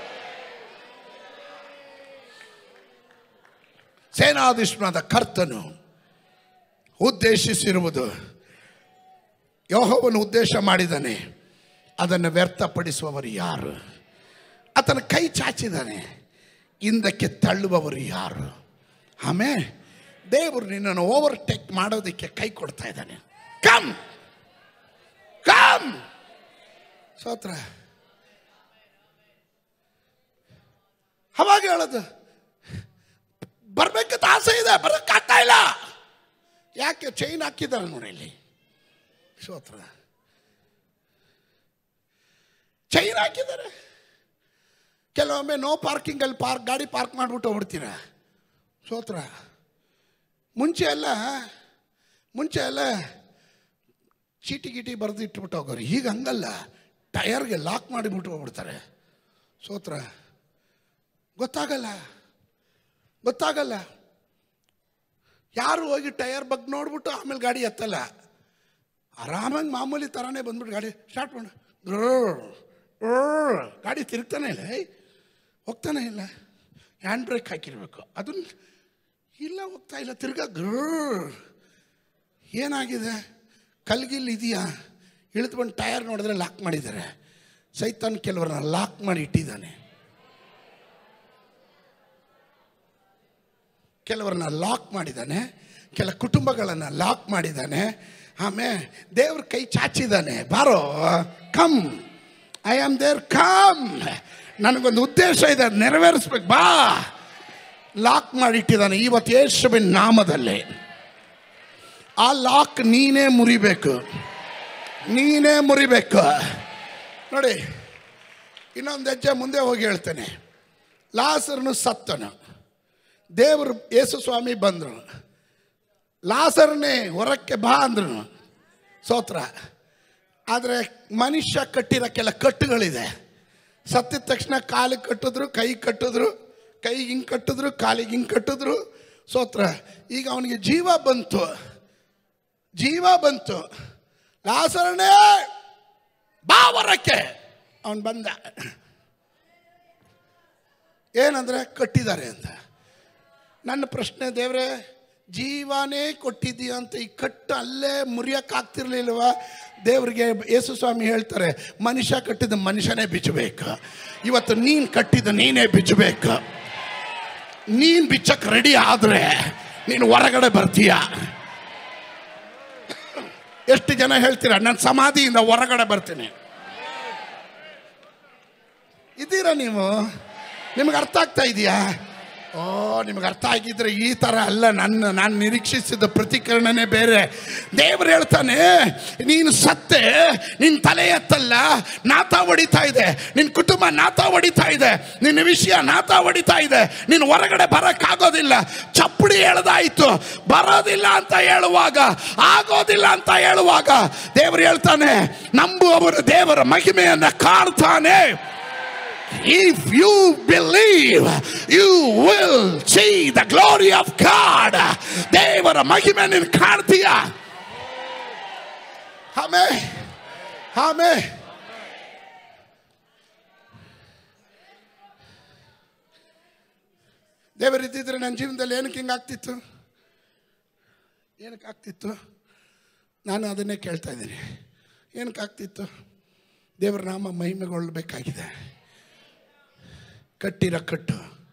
ಸೇನಾಧೀಶ್ವರದ ಕರ್ತನು ಉದ್ದೇಶಿಸಿರುವುದು ಯೋಹವನ್ನು ಉದ್ದೇಶ ಮಾಡಿದ್ದಾನೆ ಅದನ್ನು ವ್ಯರ್ಥಪಡಿಸುವವರು ಯಾರು ಆತನ ಕೈ ಚಾಚಿದ್ದಾನೆ ಹಿಂದಕ್ಕೆ ತಳ್ಳುವವರು ಯಾರು ಆಮೇಲೆ ದೇವರು ನಿನ್ನನ್ನು ಓವರ್ಟೇಕ್ ಮಾಡೋದಕ್ಕೆ ಕೈ ಕೊಡ್ತಾ ಇದ್ದಾನೆ ಕಮ್ ಕಮ್ ಸೋತ್ರ ಅವಾಗ ಹೇಳೋದು ಬರ್ಬೇಕಂತ ಆಸೆ ಇದೆ ಬರಕ್ಕಾಗ್ತಾ ಇಲ್ಲ ಯಾಕೆ ಚೈನ್ ಹಾಕಿದ್ದಾರೆ ನೋಡಿ ಇಲ್ಲಿ ಸ್ತೋತ್ರ ಚೈನ್ ಹಾಕಿದ್ದಾರೆ ಕೆಲವೊಮ್ಮೆ ನೋ ಪಾರ್ಕಿಂಗಲ್ಲಿ ಪಾರ್ಕ್ ಗಾಡಿ ಪಾರ್ಕ್ ಮಾಡಿಬಿಟ್ಟು ಹೋಗ್ಬಿಡ್ತೀರ ಸೋತ್ರ ಮುಂಚೆ ಎಲ್ಲ ಮುಂಚೆ ಎಲ್ಲ ಚೀಟಿ ಗೀಟಿ ಬರೆದು ಇಟ್ಬಿಟ್ಟು ಹೋಗೋರು ಈಗ ಹಂಗಲ್ಲ ಟಯರ್ಗೆ ಲಾಕ್ ಮಾಡಿಬಿಟ್ಟು ಹೋಗ್ಬಿಡ್ತಾರೆ ಸೋತ್ರ ಗೊತ್ತಾಗಲ್ಲ ಗೊತ್ತಾಗಲ್ಲ ಯಾರು ಹೋಗಿ ಟಯರ್ ಬಗ್ಗೆ ನೋಡ್ಬಿಟ್ಟು ಆಮೇಲೆ ಗಾಡಿ ಎತ್ತಲ್ಲ ಆರಾಮಾಗಿ ಮಾಮೂಲಿ ಥರನೇ ಬಂದ್ಬಿಟ್ಟು ಗಾಡಿ ಸ್ಟಾರ್ಟ್ ಮಾಡು ಗ್ರರ್, ಗ್ರರ್. ಗಾಡಿ ತಿರುಗ್ತಾನೆ ಇಲ್ಲ ಏಯ್ ಹೋಗ್ತಾನೆ ಇಲ್ಲ ಹ್ಯಾಂಡ್ ಬ್ರೇಕ್ ಹಾಕಿರ್ಬೇಕು ಅದನ್ನ ಇಲ್ಲ ಹೋಗ್ತಾ ಇಲ್ಲ ತಿರ್ಗಾ ಗ್ರರ್. ಏನಾಗಿದೆ ಕಲ್ಗಿಲ್ ಇದೆಯಾ ಇಳಿದು ಬಂದು ಟಯರ್ ನೋಡಿದ್ರೆ ಲಾಕ್ ಮಾಡಿದ್ದಾರೆ ಸೈತಾನ್ ಕೆಲವರನ್ನ ಲಾಕ್ ಮಾಡಿ ಇಟ್ಟಿದ್ದಾನೆ ಕೆಲವರನ್ನ ಲಾಕ್ ಮಾಡಿದ್ದಾನೆ ಕೆಲ ಕುಟುಂಬಗಳನ್ನು ಲಾಕ್ ಮಾಡಿದ್ದಾನೆ ಆಮೇಲೆ ದೇವ್ರ ಕೈ ಚಾಚಿದ್ದಾನೆ ಬಾರೋ come I am there come ನನಗೊಂದು ಉದ್ದೇಶ ಇದೆ ಅದ್ ನೆರವೇರಿಸ್ಬೇಕು ಬಾ ಲಾಕ್ ಮಾಡಿಟ್ಟಿದ್ದಾನೆ ಇವತ್ತು ಯೇಸುವಿನ ನಾಮದಲ್ಲಿ ಆ ಲಾಕ್ ನೀನೇ ಮುರಿಬೇಕು ನೀನೇ ಮುರಿಬೇಕು ನೋಡಿ ಇನ್ನೊಂದು ಹೆಜ್ಜೆ ಮುಂದೆ ಹೋಗಿ ಹೇಳ್ತೇನೆ ಲಾಸರ್ನು ಸತ್ತನು ದೇವರು ಯೇಸು ಸ್ವಾಮಿ ಬಂದರು ಲಾಸರ್ನೇ ಹೊರಕ್ಕೆ ಬಾ ಅಂದ್ರು ಸೋತ್ರ ಆದರೆ ಮನುಷ್ಯ ಕಟ್ಟಿರೋ ಕೆಲ ಕಟ್ಟುಗಳಿದೆ ಸತ್ತಿದ ತಕ್ಷಣ ಕಾಲಿಗೆ ಕಟ್ಟಿದ್ರು ಕೈ ಕಟ್ಟಿದ್ರು ಕೈಗೆ ಹಿಂಗೆ ಕಟ್ಟಿದ್ರು ಕಾಲಿಗೆ ಹಿಂಗೆ ಕಟ್ಟಿದ್ರು ಸೋತ್ರ ಈಗ ಅವನಿಗೆ ಜೀವ ಬಂತು ಜೀವ ಬಂತು ಲಾಸರನೇ ಬಾ ಹೊರಕ್ಕೆ ಅವನು ಬಂದ ಏನಂದ್ರೆ ಕಟ್ಟಿದ್ದಾರೆ ಅಂತ ನನ್ನ ಪ್ರಶ್ನೆ ದೇವ್ರೆ ಜೀವನೇ ಕೊಟ್ಟಿದ್ದೀಯ ಅಂತ ಈ ಕಟ್ಟು ಅಲ್ಲೇ ಮುರಿಯೋಕ್ಕಾಗ್ತಿರ್ಲಿಲ್ವ ದೇವ್ರಿಗೆ ಯೇಸು ಸ್ವಾಮಿ ಹೇಳ್ತಾರೆ ಮನುಷ್ಯ ಕಟ್ಟಿದ ಮನುಷ್ಯನೇ ಬಿಚ್ಚಬೇಕು ಇವತ್ತು ನೀನು ಕಟ್ಟಿದ ನೀನೇ ಬಿಚ್ಚಬೇಕು ನೀನು ಬಿಚ್ಚಕ್ಕೆ ರೆಡಿ ಆದರೆ ನೀನು ಹೊರಗಡೆ ಬರ್ತೀಯ ಎಷ್ಟು ಜನ ಹೇಳ್ತೀರ ನಾನು ಸಮಾಧಿಯಿಂದ ಹೊರಗಡೆ ಬರ್ತೀನಿ ಇದ್ದೀರಾ ನೀವು ನಿಮಗೆ ಅರ್ಥ ಆಗ್ತಾ ಇದೆಯಾ ಓ ನಿಮಗೆ ಅರ್ಥ ಆಗಿದ್ರೆ ಈ ಥರ ಅಲ್ಲ ನನ್ನ ನಾನು ನಿರೀಕ್ಷಿಸಿದ ಪ್ರತಿಕರಣನೇ ಬೇರೆ ದೇವರು ಹೇಳ್ತಾನೆ ನೀನು ಸತ್ತೆ ನಿನ್ನ ತಲೆ ಎತ್ತಲ್ಲ ನಾತ ಹೊಡಿತಾ ಇದೆ ನಿನ್ನ ಕುಟುಂಬ ನಾತ ಹೊಡಿತಾ ಇದೆ ನಿನ್ನ ವಿಷಯ ನಾತ ಹೊಡಿತಾ ಇದೆ ನೀನು ಹೊರಗಡೆ ಬರೋಕ್ಕಾಗೋದಿಲ್ಲ ಚಪ್ಪಡಿ ಎಳೆದಾಯಿತು ಬರೋದಿಲ್ಲ ಅಂತ ಹೇಳುವಾಗ ಆಗೋದಿಲ್ಲ ಅಂತ ಹೇಳುವಾಗ ದೇವರು ಹೇಳ್ತಾನೆ ನಂಬುವವರು ದೇವರ ಮಹಿಮೆಯನ್ನು ಕಾಣ್ತಾನೆ If you believe, you will see the glory of God. ದೇವರ ಮಹಿಮೆ ನೀನು ಕಾಣ್ತೀಯ ಆಮೇ ಆಮೇ ದೇವರಿದ್ದಿದ್ರೆ ನನ್ನ ಜೀವನದಲ್ಲಿ ಏನಕ್ಕೆ ಹಿಂಗಾಗ್ತಿತ್ತು ಏನಕ್ಕೆ ಆಗ್ತಿತ್ತು ನಾನು ಅದನ್ನೇ ಕೇಳ್ತಾ ಇದ್ದೀನಿ ಏನಕ್ಕೆ ಆಗ್ತಿತ್ತು ದೇವರ ನಾಮ ಮಹಿಮೆಗೊಳ್ಳಬೇಕಾಗಿದೆ ಕಟ್ಟಿರೋ ಕಟ್ಟು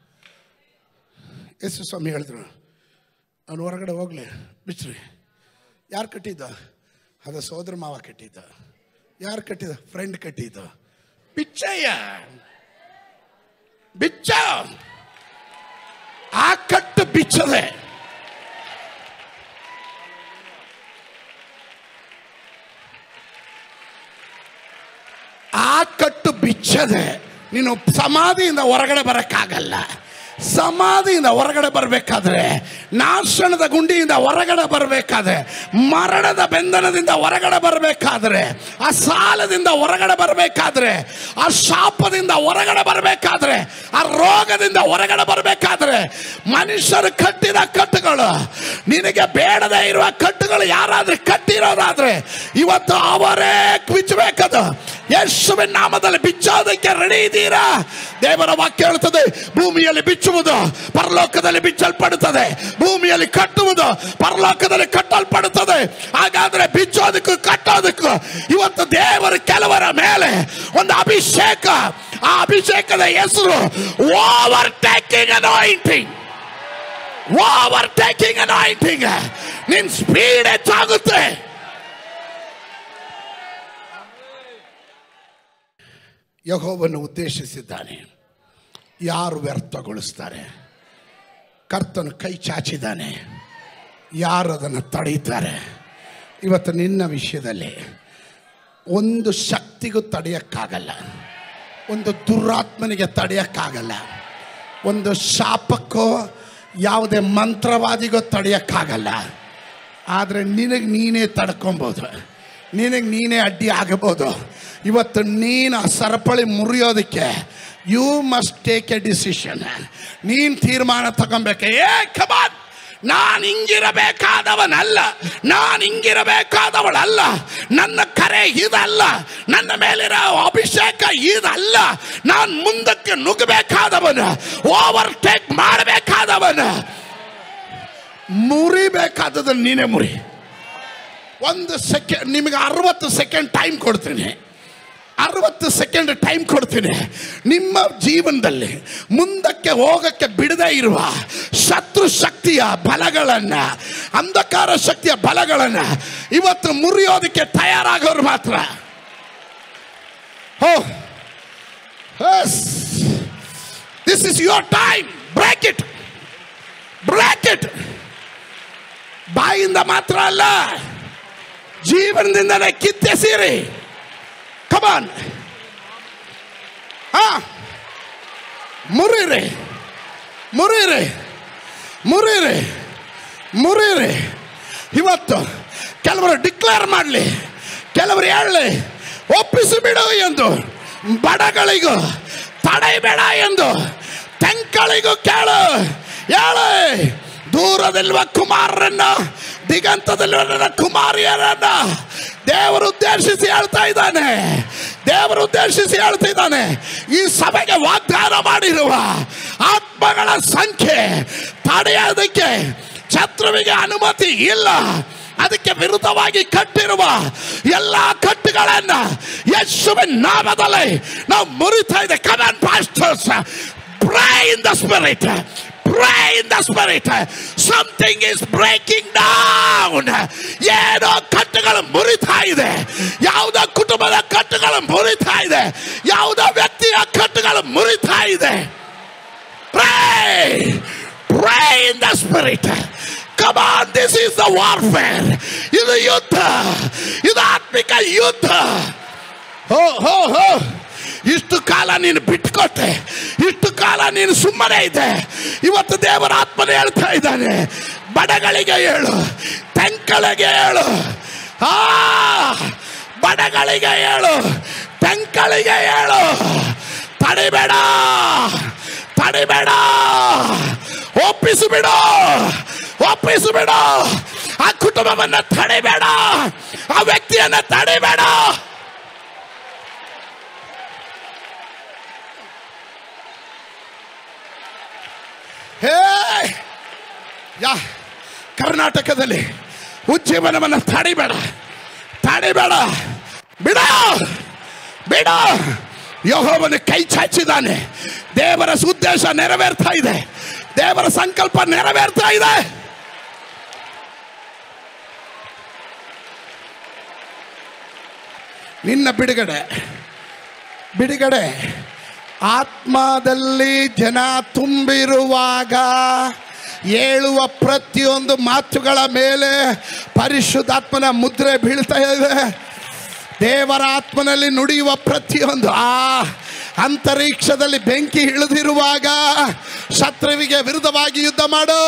ಯೇಸು ಸ್ವಾಮಿ ಹೇಳಿದ್ರು ಅವನು ಹೊರಗಡೆ ಹೋಗ್ಲಿ ಬಿಚ್ಚ್ರಿ ಯಾರು ಕಟ್ಟಿದ್ದ ಅದು ಸೋದರ ಮಾವ ಕಟ್ಟಿದ್ದ ಯಾರು ಕಟ್ಟಿದ ಫ್ರೆಂಡ್ ಕಟ್ಟಿದ್ದ ಬಿಚ್ಚಯ್ಯ ಬಿಚ್ಚ ಆ ಕಟ್ಟು ಬಿಚ್ಚದೆ ಆ ಕಟ್ಟು ಬಿಚ್ಚದೆ ನೀನು ಸಮಾಧಿಯಿಂದ ಹೊರಗಡೆ ಬರೋಕ್ಕಾಗಲ್ಲ ಸಮಾಧಿಯಿಂದ ಹೊರಗಡೆ ಬರಬೇಕಾದ್ರೆ ನಾಶನದ ಗುಂಡಿಯಿಂದ ಹೊರಗಡೆ ಬರಬೇಕಾದ್ರೆ ಮರಣದ ಬೆಂಧನದಿಂದ ಹೊರಗಡೆ ಬರಬೇಕಾದ್ರೆ ಆ ಸಾಲದಿಂದ ಹೊರಗಡೆ ಬರಬೇಕಾದ್ರೆ ಆ ಶಾಪದಿಂದ ಹೊರಗಡೆ ಬರಬೇಕಾದ್ರೆ ಆ ರೋಗದಿಂದ ಹೊರಗಡೆ ಬರಬೇಕಾದ್ರೆ ಮನುಷ್ಯರು ಕಟ್ಟಿದ ಕಟ್ಟುಗಳು ನಿನಗೆ ಬೇಡದೇ ಇರುವ ಕಟ್ಟುಗಳು ಯಾರಾದ್ರೂ ಕಟ್ಟಿರೋದಾದ್ರೆ ಇವತ್ತು ಅವರೇ ಬಿಚ್ಚಬೇಕದು ಯೇಸುವಿನ ನಾಮದಲ್ಲಿ ಬಿಚ್ಚೋದಕ್ಕೆ ರೆಡಿ ಇದ್ದೀರಾ ದೇವರ ವಾಕ್ಯ ಹೇಳ್ತದೆ ಭೂಮಿಯಲ್ಲಿ ಬಿಚ್ಚುವುದು ಪರಲೋಕದಲ್ಲಿ ಬಿಚ್ಚಲ್ಪಡುತ್ತದೆ ಭೂಮಿಯಲ್ಲಿ ಕಟ್ಟುವುದು ಪರಲೋಕದಲ್ಲಿ ಕಟ್ಟಲ್ಪಡುತ್ತದೆ ಹಾಗಾದ್ರೆ ಬಿಚ್ಚೋದಕ್ಕೂ ಕಟ್ಟೋದಕ್ಕೂ ಇವತ್ತು ದೇವರು ಕೆಲವರ ಮೇಲೆ ಒಂದು ಅಭಿಷೇಕ ಆ ಅಭಿಷೇಕದ ಹೆಸರು overtaking anointing overtaking anointing ನಿನ್ ಸ್ಪೀಡ್ ಹೆಚ್ಚಾಗುತ್ತೆ ಯಹೋವನ್ನು ಉದ್ದೇಶಿಸಿದ್ದಾನೆ ಯಾರು ವ್ಯರ್ಥಗೊಳಿಸ್ತಾರೆ ಕರ್ತನು ಕೈ ಚಾಚಿದ್ದಾನೆ ಯಾರು ಅದನ್ನು ತಡೀತಾರೆ ಇವತ್ತು ನಿನ್ನ ವಿಷಯದಲ್ಲಿ ಒಂದು ಶಕ್ತಿಗೂ ತಡೆಯೋಕ್ಕಾಗಲ್ಲ ಒಂದು ದುರಾತ್ಮನಿಗೆ ತಡೆಯೋಕ್ಕಾಗಲ್ಲ ಒಂದು ಶಾಪಕ್ಕೋ ಯಾವುದೇ ಮಂತ್ರವಾದಿಗೋ ತಡೆಯೋಕ್ಕಾಗಲ್ಲ ಆದರೆ ನಿನಗೆ ನೀನೇ ತಡ್ಕೊಬೋದು ನಿನಗೆ ನೀನೇ ಅಡ್ಡಿ ಆಗಬಹುದು ಇವತ್ತು ನೀನು ಆ ಸರಪಳಿ ಮುರಿಯೋದಕ್ಕೆ you must take a decision ನೀನು ತೀರ್ಮಾನ ತಗೊಬೇಕು ಏ ಕಮಾನ್ ನಾನು ಹಿಂಗಿರಬೇಕಾದವನಲ್ಲ ನಾನು ಹಿಂಗಿರಬೇಕಾದವಳಲ್ಲ ನನ್ನ ಕರೆ ಇದಲ್ಲ ನನ್ನ ಮೇಲಿರೋ ಅಭಿಷೇಕ ಇದಲ್ಲ ನಾನು ಮುಂದಕ್ಕೆ ನುಗ್ಗಬೇಕಾದವನು ಓವರ್ಟೇಕ್ ಮಾಡಬೇಕಾದವನು ಮುರಿಬೇಕಾದದನ್ನು ನೀನೇ ಮುರಿ ಒಂದು ಸೆಕೆಂಡ್ ನಿಮಗೆ ಅರವತ್ತು ಸೆಕೆಂಡ್ ಟೈಮ್ ಕೊಡ್ತೀನಿ ಅರವತ್ತು ಸೆಕೆಂಡ್ ಟೈಮ್ ಕೊಡ್ತೀನಿ ನಿಮ್ಮ ಜೀವನದಲ್ಲಿ ಮುಂದಕ್ಕೆ ಹೋಗಕ್ಕೆ ಬಿಡದೇ ಇರುವ ಶತ್ರು ಶಕ್ತಿಯ ಬಲಗಳನ್ನು ಅಂಧಕಾರ ಶಕ್ತಿಯ ಬಲಗಳನ್ನು ಇವತ್ತು ಮುರಿಯೋದಕ್ಕೆ ತಯಾರಾಗೋರು ಮಾತ್ರ ಹೋ this is your time break it break it ಬಾಯಿಂದ ಮಾತ್ರ ಅಲ್ಲ ಜೀವನದಿಂದಲೇ ಕಿತ್ತೆಸೀರಿ ಕಮಾನ್ ಹಾ ಮುರಿರಿ ಮುರಿರಿ ಮುರಿರಿ ಮುರಿರಿ ಇವತ್ತು ಕೆಲವರು ಡಿಕ್ಲೇರ್ ಮಾಡಲಿ ಕೆಲವರು ಹೇಳಲಿ ಒಪ್ಪಿಸಿ ಬಿಡು ಎಂದು ಬಡಗಳಿಗೂ ತಡೆಯಬೇಡ ಎಂದು ತೆಂಕಳಿಗೂ ಕೇಳು ಹೇಳು ದೂರದಲ್ಲಿರುವ ಕುಮಾರರನ್ನ ದಿಗಂತದಲ್ಲಿರುವ ಕುಮಾರಿಯರನ್ನ ದೇವರು ಉದ್ದೇಶಿಸಿ ಹೇಳ್ತಾ ಇದ್ದಾನೆ ದೇವರು ಉದ್ದೇಶಿಸಿ ಹೇಳ್ತಾ ಇದ್ದಾನೆ ಈ ಸಭೆಗೆ ವಾಗ್ದಾನ ಮಾಡಿರುವ ಆತ್ಮಗಳ ಸಂಖ್ಯೆ ತಡೆಯೋದಕ್ಕೆ ಶತ್ರುವಿಗೆ ಅನುಮತಿ ಇಲ್ಲ ಅದಕ್ಕೆ ವಿರುದ್ಧವಾಗಿ ಕಟ್ಟಿರುವ ಎಲ್ಲ ಕಟ್ಟುಗಳನ್ನ ಯೇಸುವಿನ ನಾಮದಲ್ಲಿ ನಾವು ಮುರಿತಾ ಇದೆ come on pastors pray in the spirit pray in the spirit something is breaking down ಏನೋ ಕಟ್ಟುಗಳು ಮುರಿತಾ ಇದೆ ಯಾವುದೋ ಕುಟುಂಬದ ಕಟ್ಟುಗಳು ಮುರಿತಾ ಇದೆ ಯಾವುದೋ ವ್ಯಕ್ತಿಯ ಕಟ್ಟುಗಳು ಮುರಿತಾ ಇದೆ pray pray in the spirit come on this is the warfare ಇದು ಯುದ್ಧ ಇದು ಆತ್ಮಿಕ ಯುದ್ಧ ಹೋ ಹೋ ಹೋ ಇಷ್ಟು ಕಾಲ ನೀನು ಬಿಟ್ಕೊಟ್ಟೆ ಇಷ್ಟು ಕಾಲ ನೀನು ಸುಮ್ಮನೆ ಇದ್ದೆ ಇವತ್ತು ದೇವರ ಆತ್ಮನೆ ಹೇಳ್ತಾ ಇದ್ದಾನೆ ಬಡಗಳಿಗೆ ಹೇಳು ತೆಂಕಳಿಗೆ ಹೇಳು ಆ ಬಡಗಳಿಗೆ ಹೇಳು ತೆಂಕಳಿಗೆ ಹೇಳು ತಡಿಬೇಡ ತಡಿಬೇಡ ಒಪ್ಪಿಸಿಬಿಡು ಒಪ್ಪಿಸಿಬಿಡು ಆ ಕುಟುಂಬವನ್ನ ತಡಿಬೇಡ ಆ ವ್ಯಕ್ತಿಯನ್ನ ತಡಿಬೇಡ ಹೇ ಯಾ ಕರ್ನಾಟಕದಲ್ಲಿ ಉಜ್ಜೀವನವನ್ನು ತಡಿಬೇಡ ತಡಿಬೇಡ ಬಿಡ ಬಿಡ ಯಹೋವನು ಕೈ ಚಾಚಿದ್ದಾನೆ ದೇವರ ಉದ್ದೇಶ ನೆರವೇರ್ತಾ ಇದೆ ದೇವರ ಸಂಕಲ್ಪ ನೆರವೇರ್ತಾ ಇದೆ ನಿನ್ನ ಬಿಡುಗಡೆ ಬಿಡುಗಡೆ ಆತ್ಮದಲ್ಲಿ ಜನ ತುಂಬಿರುವಾಗ ಹೇಳುವ ಪ್ರತಿಯೊಂದು ಮಾತುಗಳ ಮೇಲೆ ಪರಿಶುದ್ಧಾತ್ಮನ ಮುದ್ರೆ ಬೀಳ್ತಾ ಇದೆ ದೇವರ ಆತ್ಮನಲ್ಲಿ ನುಡಿಯುವ ಪ್ರತಿಯೊಂದು ಆ ಅಂತರಿಕ್ಷದಲ್ಲಿ ಬೆಂಕಿ ಇಳಿದಿರುವಾಗ ಶತ್ರುವಿಗೆ ವಿರುದ್ಧವಾಗಿ ಯುದ್ಧ ಮಾಡು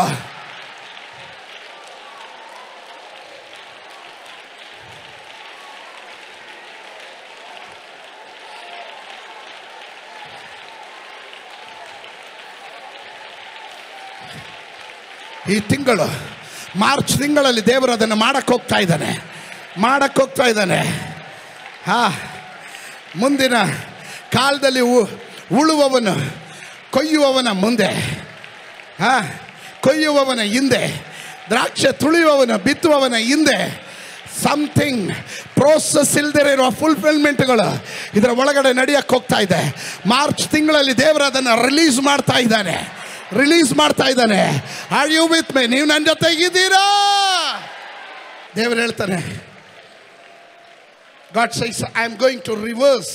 ಈ ತಿಂಗಳು ಮಾರ್ಚ್ ತಿಂಗಳಲ್ಲಿ ದೇವರು ಅದನ್ನು ಮಾಡಕ್ಕೆ ಹೋಗ್ತಾ ಇದ್ದಾನೆ ಮಾಡಕ್ಕೆ ಹೋಗ್ತಾ ಇದ್ದಾನೆ ಹಾ ಮುಂದಿನ ಕಾಲದಲ್ಲಿ ಉ- ಉಳುವವನು ಕೊಯ್ಯುವವನ ಮುಂದೆ ಹಾ ಕೊಯ್ಯುವವನ ಹಿಂದೆ ದ್ರಾಕ್ಷೆ ತುಳಿಯುವವನ ಬಿತ್ತುವವನ ಹಿಂದೆ ಸಮಥಿಂಗ್ ಪ್ರೋಸೆಸ್ ಇಲ್ದಿರ ಇರುವ ಫುಲ್ಫಿಲ್ಮೆಂಟ್ಗಳು ಇದರ ಒಳಗಡೆ ನಡೆಯಕ್ಕೆ ಹೋಗ್ತಾ ಇದೆ ಮಾರ್ಚ್ ತಿಂಗಳಲ್ಲಿ ದೇವರು ಅದನ್ನು ರಿಲೀಸ್ ಮಾಡ್ತಾ ಇದ್ದಾನೆ ರಿಲೀಸ್ ಮಾಡ್ತಾ ಇದ್ದಾನೆ ಆರ್ ಯು ವಿತ್ ಮೇ ನೀವು ನನ್ನ ಜೊತೆಗಿದ್ದೀರಾ ದೇವರು ಹೇಳ್ತಾನೆ God says I am going to reverse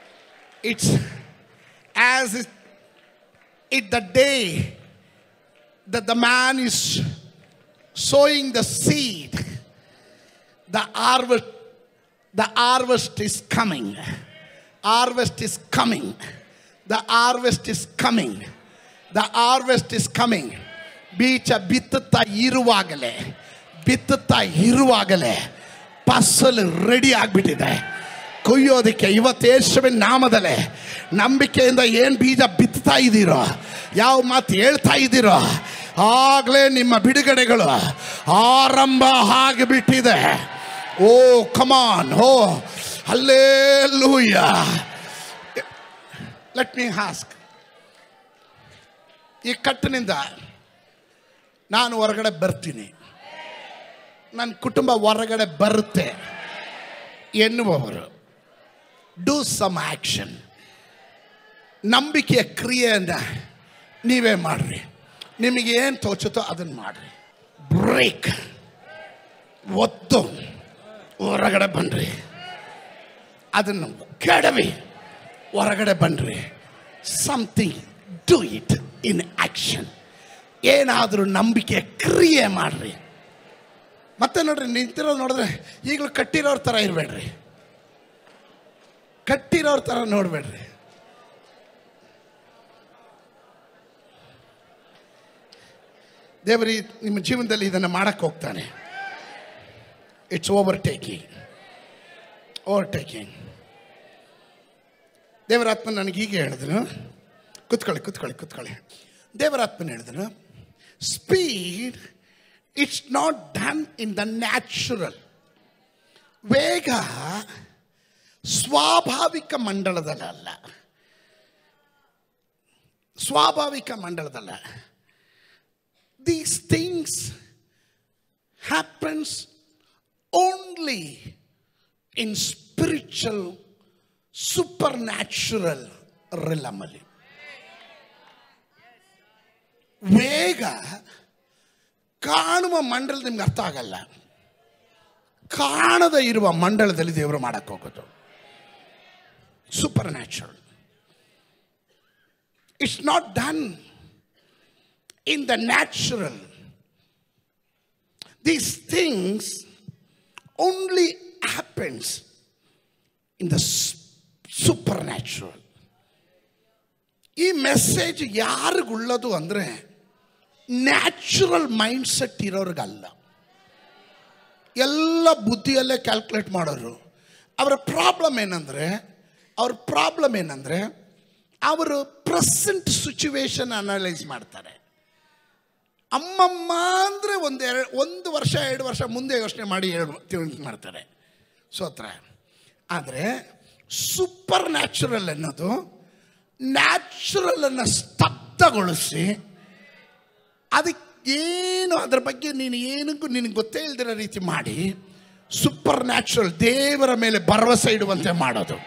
it's as it the day that the man is sowing the seed, the harvest, the harvest is coming. Harvest is coming. The harvest is coming. The harvest is coming. ಬೀಜ ಬಿತ್ತುತ್ತಾ ಇರುವಾಗಲೇ ಬಿತ್ತುತ್ತಾ ಇರುವಾಗಲೇ ಫಸಲು ready ಆಗ್ಬಿಟ್ಟಿದೆ ಕೊಯ್ಯೋದಕ್ಕೆ ಇವತ್ತು ಯೇಸುವಿನ ನಾಮದಲ್ಲೇ ನಂಬಿಕೆಯಿಂದ ಏನು ಬೀಜ ಬಿತ್ತಾ ಇದ್ದೀರೋ ಯಾವ ಮಾತು ಹೇಳ್ತಾ ಇದ್ದೀರೋ ಆಗಲೇ ನಿಮ್ಮ ಬಿಡುಗಡೆಗಳು ಆರಂಭ ಆಗಿಬಿಟ್ಟಿದೆ ಓ ಕಮಾನ್ ಓ ಅಲ್ಲೇ ಲೂಯ ಲೆಟ್ ಮೀ ಹಾಸ್ಕ್ ಈ ಕಟ್ಟಿನಿಂದ ನಾನು ಹೊರಗಡೆ ಬರ್ತೀನಿ ನನ್ನ ಕುಟುಂಬ ಹೊರಗಡೆ ಬರುತ್ತೆ ಎನ್ನುವವರು ಡೂ ಸಮ್ ಆಕ್ಷನ್ ನಂಬಿಕೆಯ ಕ್ರಿಯೆಯನ್ನು ನೀವೇ ಮಾಡ್ರಿ ನಿಮಗೆ ಏನು ತೋಚುತ್ತೋ ಅದನ್ನು ಮಾಡ್ರಿ ಬ್ರೇಕ್ ಒತ್ತು ಹೊರಗಡೆ ಬನ್ರಿ ಅದನ್ನು ಕೆಡವಿ ಹೊರಗಡೆ ಬನ್ರಿ something do it in action ಏನಾದರೂ ನಂಬಿಕೆ ಕ್ರಿಯೆ ಮಾಡ್ರಿ ಮತ್ತೆ ನೋಡ್ರಿ ನಿಂತಿರೋ ನೋಡಿದ್ರೆ ಈಗಲೂ ಕಟ್ಟಿರೋರ ಥರ ಇರಬೇಡ್ರಿ ಕಟ್ಟಿರೋರ ಥರ ನೋಡಬೇಡ್ರಿ ದೇವರಿ ನಿಮ್ಮ ಜೀವನದಲ್ಲಿ ಇದನ್ನು ಮಾಡಕ್ಕೆ ಹೋಗ್ತಾನೆ it's overtaking overtaking ದೇವರಾತ್ಮ ನನಗೆ ಹೀಗೆ ಹೇಳಿದ್ರು ಕುತ್ಕೊಳ್ಳಿ ಕುತ್ಕೊಳ್ಳಿ ಕುತ್ಕೊಳ್ಳಿ ದೇವರಾತ್ಮನ ಹೇಳಿದ್ರು speed it's not done in the natural ವೇಗ ಸ್ವಾಭಾವಿಕ ಮಂಡಲದಲ್ಲ ಸ್ವಾಭಾವಿಕ ಮಂಡಲದಲ್ಲ these things happens only in spiritual supernatural ರಿಲಮಲ್ಲಿ ವೇಗ ಕಾಣುವ ಮಂಡಲ ನಿಮ್ಗೆ ಅರ್ಥ ಆಗಲ್ಲ ಕಾಣದ ಇರುವ ಮಂಡಲದಲ್ಲಿ ದೇವರು ಮಾಡಕ್ಕೆ ಹೋಗೋದು supernatural it's not done in the natural these things only happens in the supernatural ಈ ಮೆಸೇಜ್ ಯಾರಿಗುಳ್ಳದು ಅಂದರೆ ನ್ಯಾಚುರಲ್ ಮೈಂಡ್ ಸೆಟ್ ಇರೋರಿಗಲ್ಲ ಎಲ್ಲ ಬುದ್ಧಿಯಲ್ಲೇ ಕ್ಯಾಲ್ಕುಲೇಟ್ ಮಾಡೋರು ಅವರ ಪ್ರಾಬ್ಲಮ್ ಏನಂದರೆ ಅವ್ರ ಪ್ರಾಬ್ಲಮ್ ಏನಂದರೆ ಅವರು ಪ್ರೆಸೆಂಟ್ ಸಿಚುವೇಶನ್ ಅನಲೈಸ್ ಮಾಡ್ತಾರೆ ಅಮ್ಮಮ್ಮ ಅಂದರೆ ಒಂದು ಎರಡು ಒಂದು ವರ್ಷ ಎರಡು ವರ್ಷ ಮುಂದೆ ಯೋಚನೆ ಮಾಡಿ ಹೇಳಿ ತಿಳ್ಕೊಂಡು ಮಾಡ್ತಾರೆ ಸೋತ್ರ ಆದರೆ ಸೂಪರ್ ನ್ಯಾಚುರಲ್ ಅನ್ನೋದು ನ್ಯಾಚುರಲನ್ನು ಸ್ತಬ್ಧಗೊಳಿಸಿ ಅದಕ್ಕೆ ಏನು ಅದ್ರ ಬಗ್ಗೆ ನೀನು ಏನಕ್ಕೂ ನಿನಗೆ ಗೊತ್ತೇ ಇಲ್ದಿರೋ ರೀತಿ ಮಾಡಿ ಸೂಪರ್ ನ್ಯಾಚುರಲ್ ದೇವರ ಮೇಲೆ ಭರವಸೆ ಇಡುವಂತೆ ಮಾಡೋದು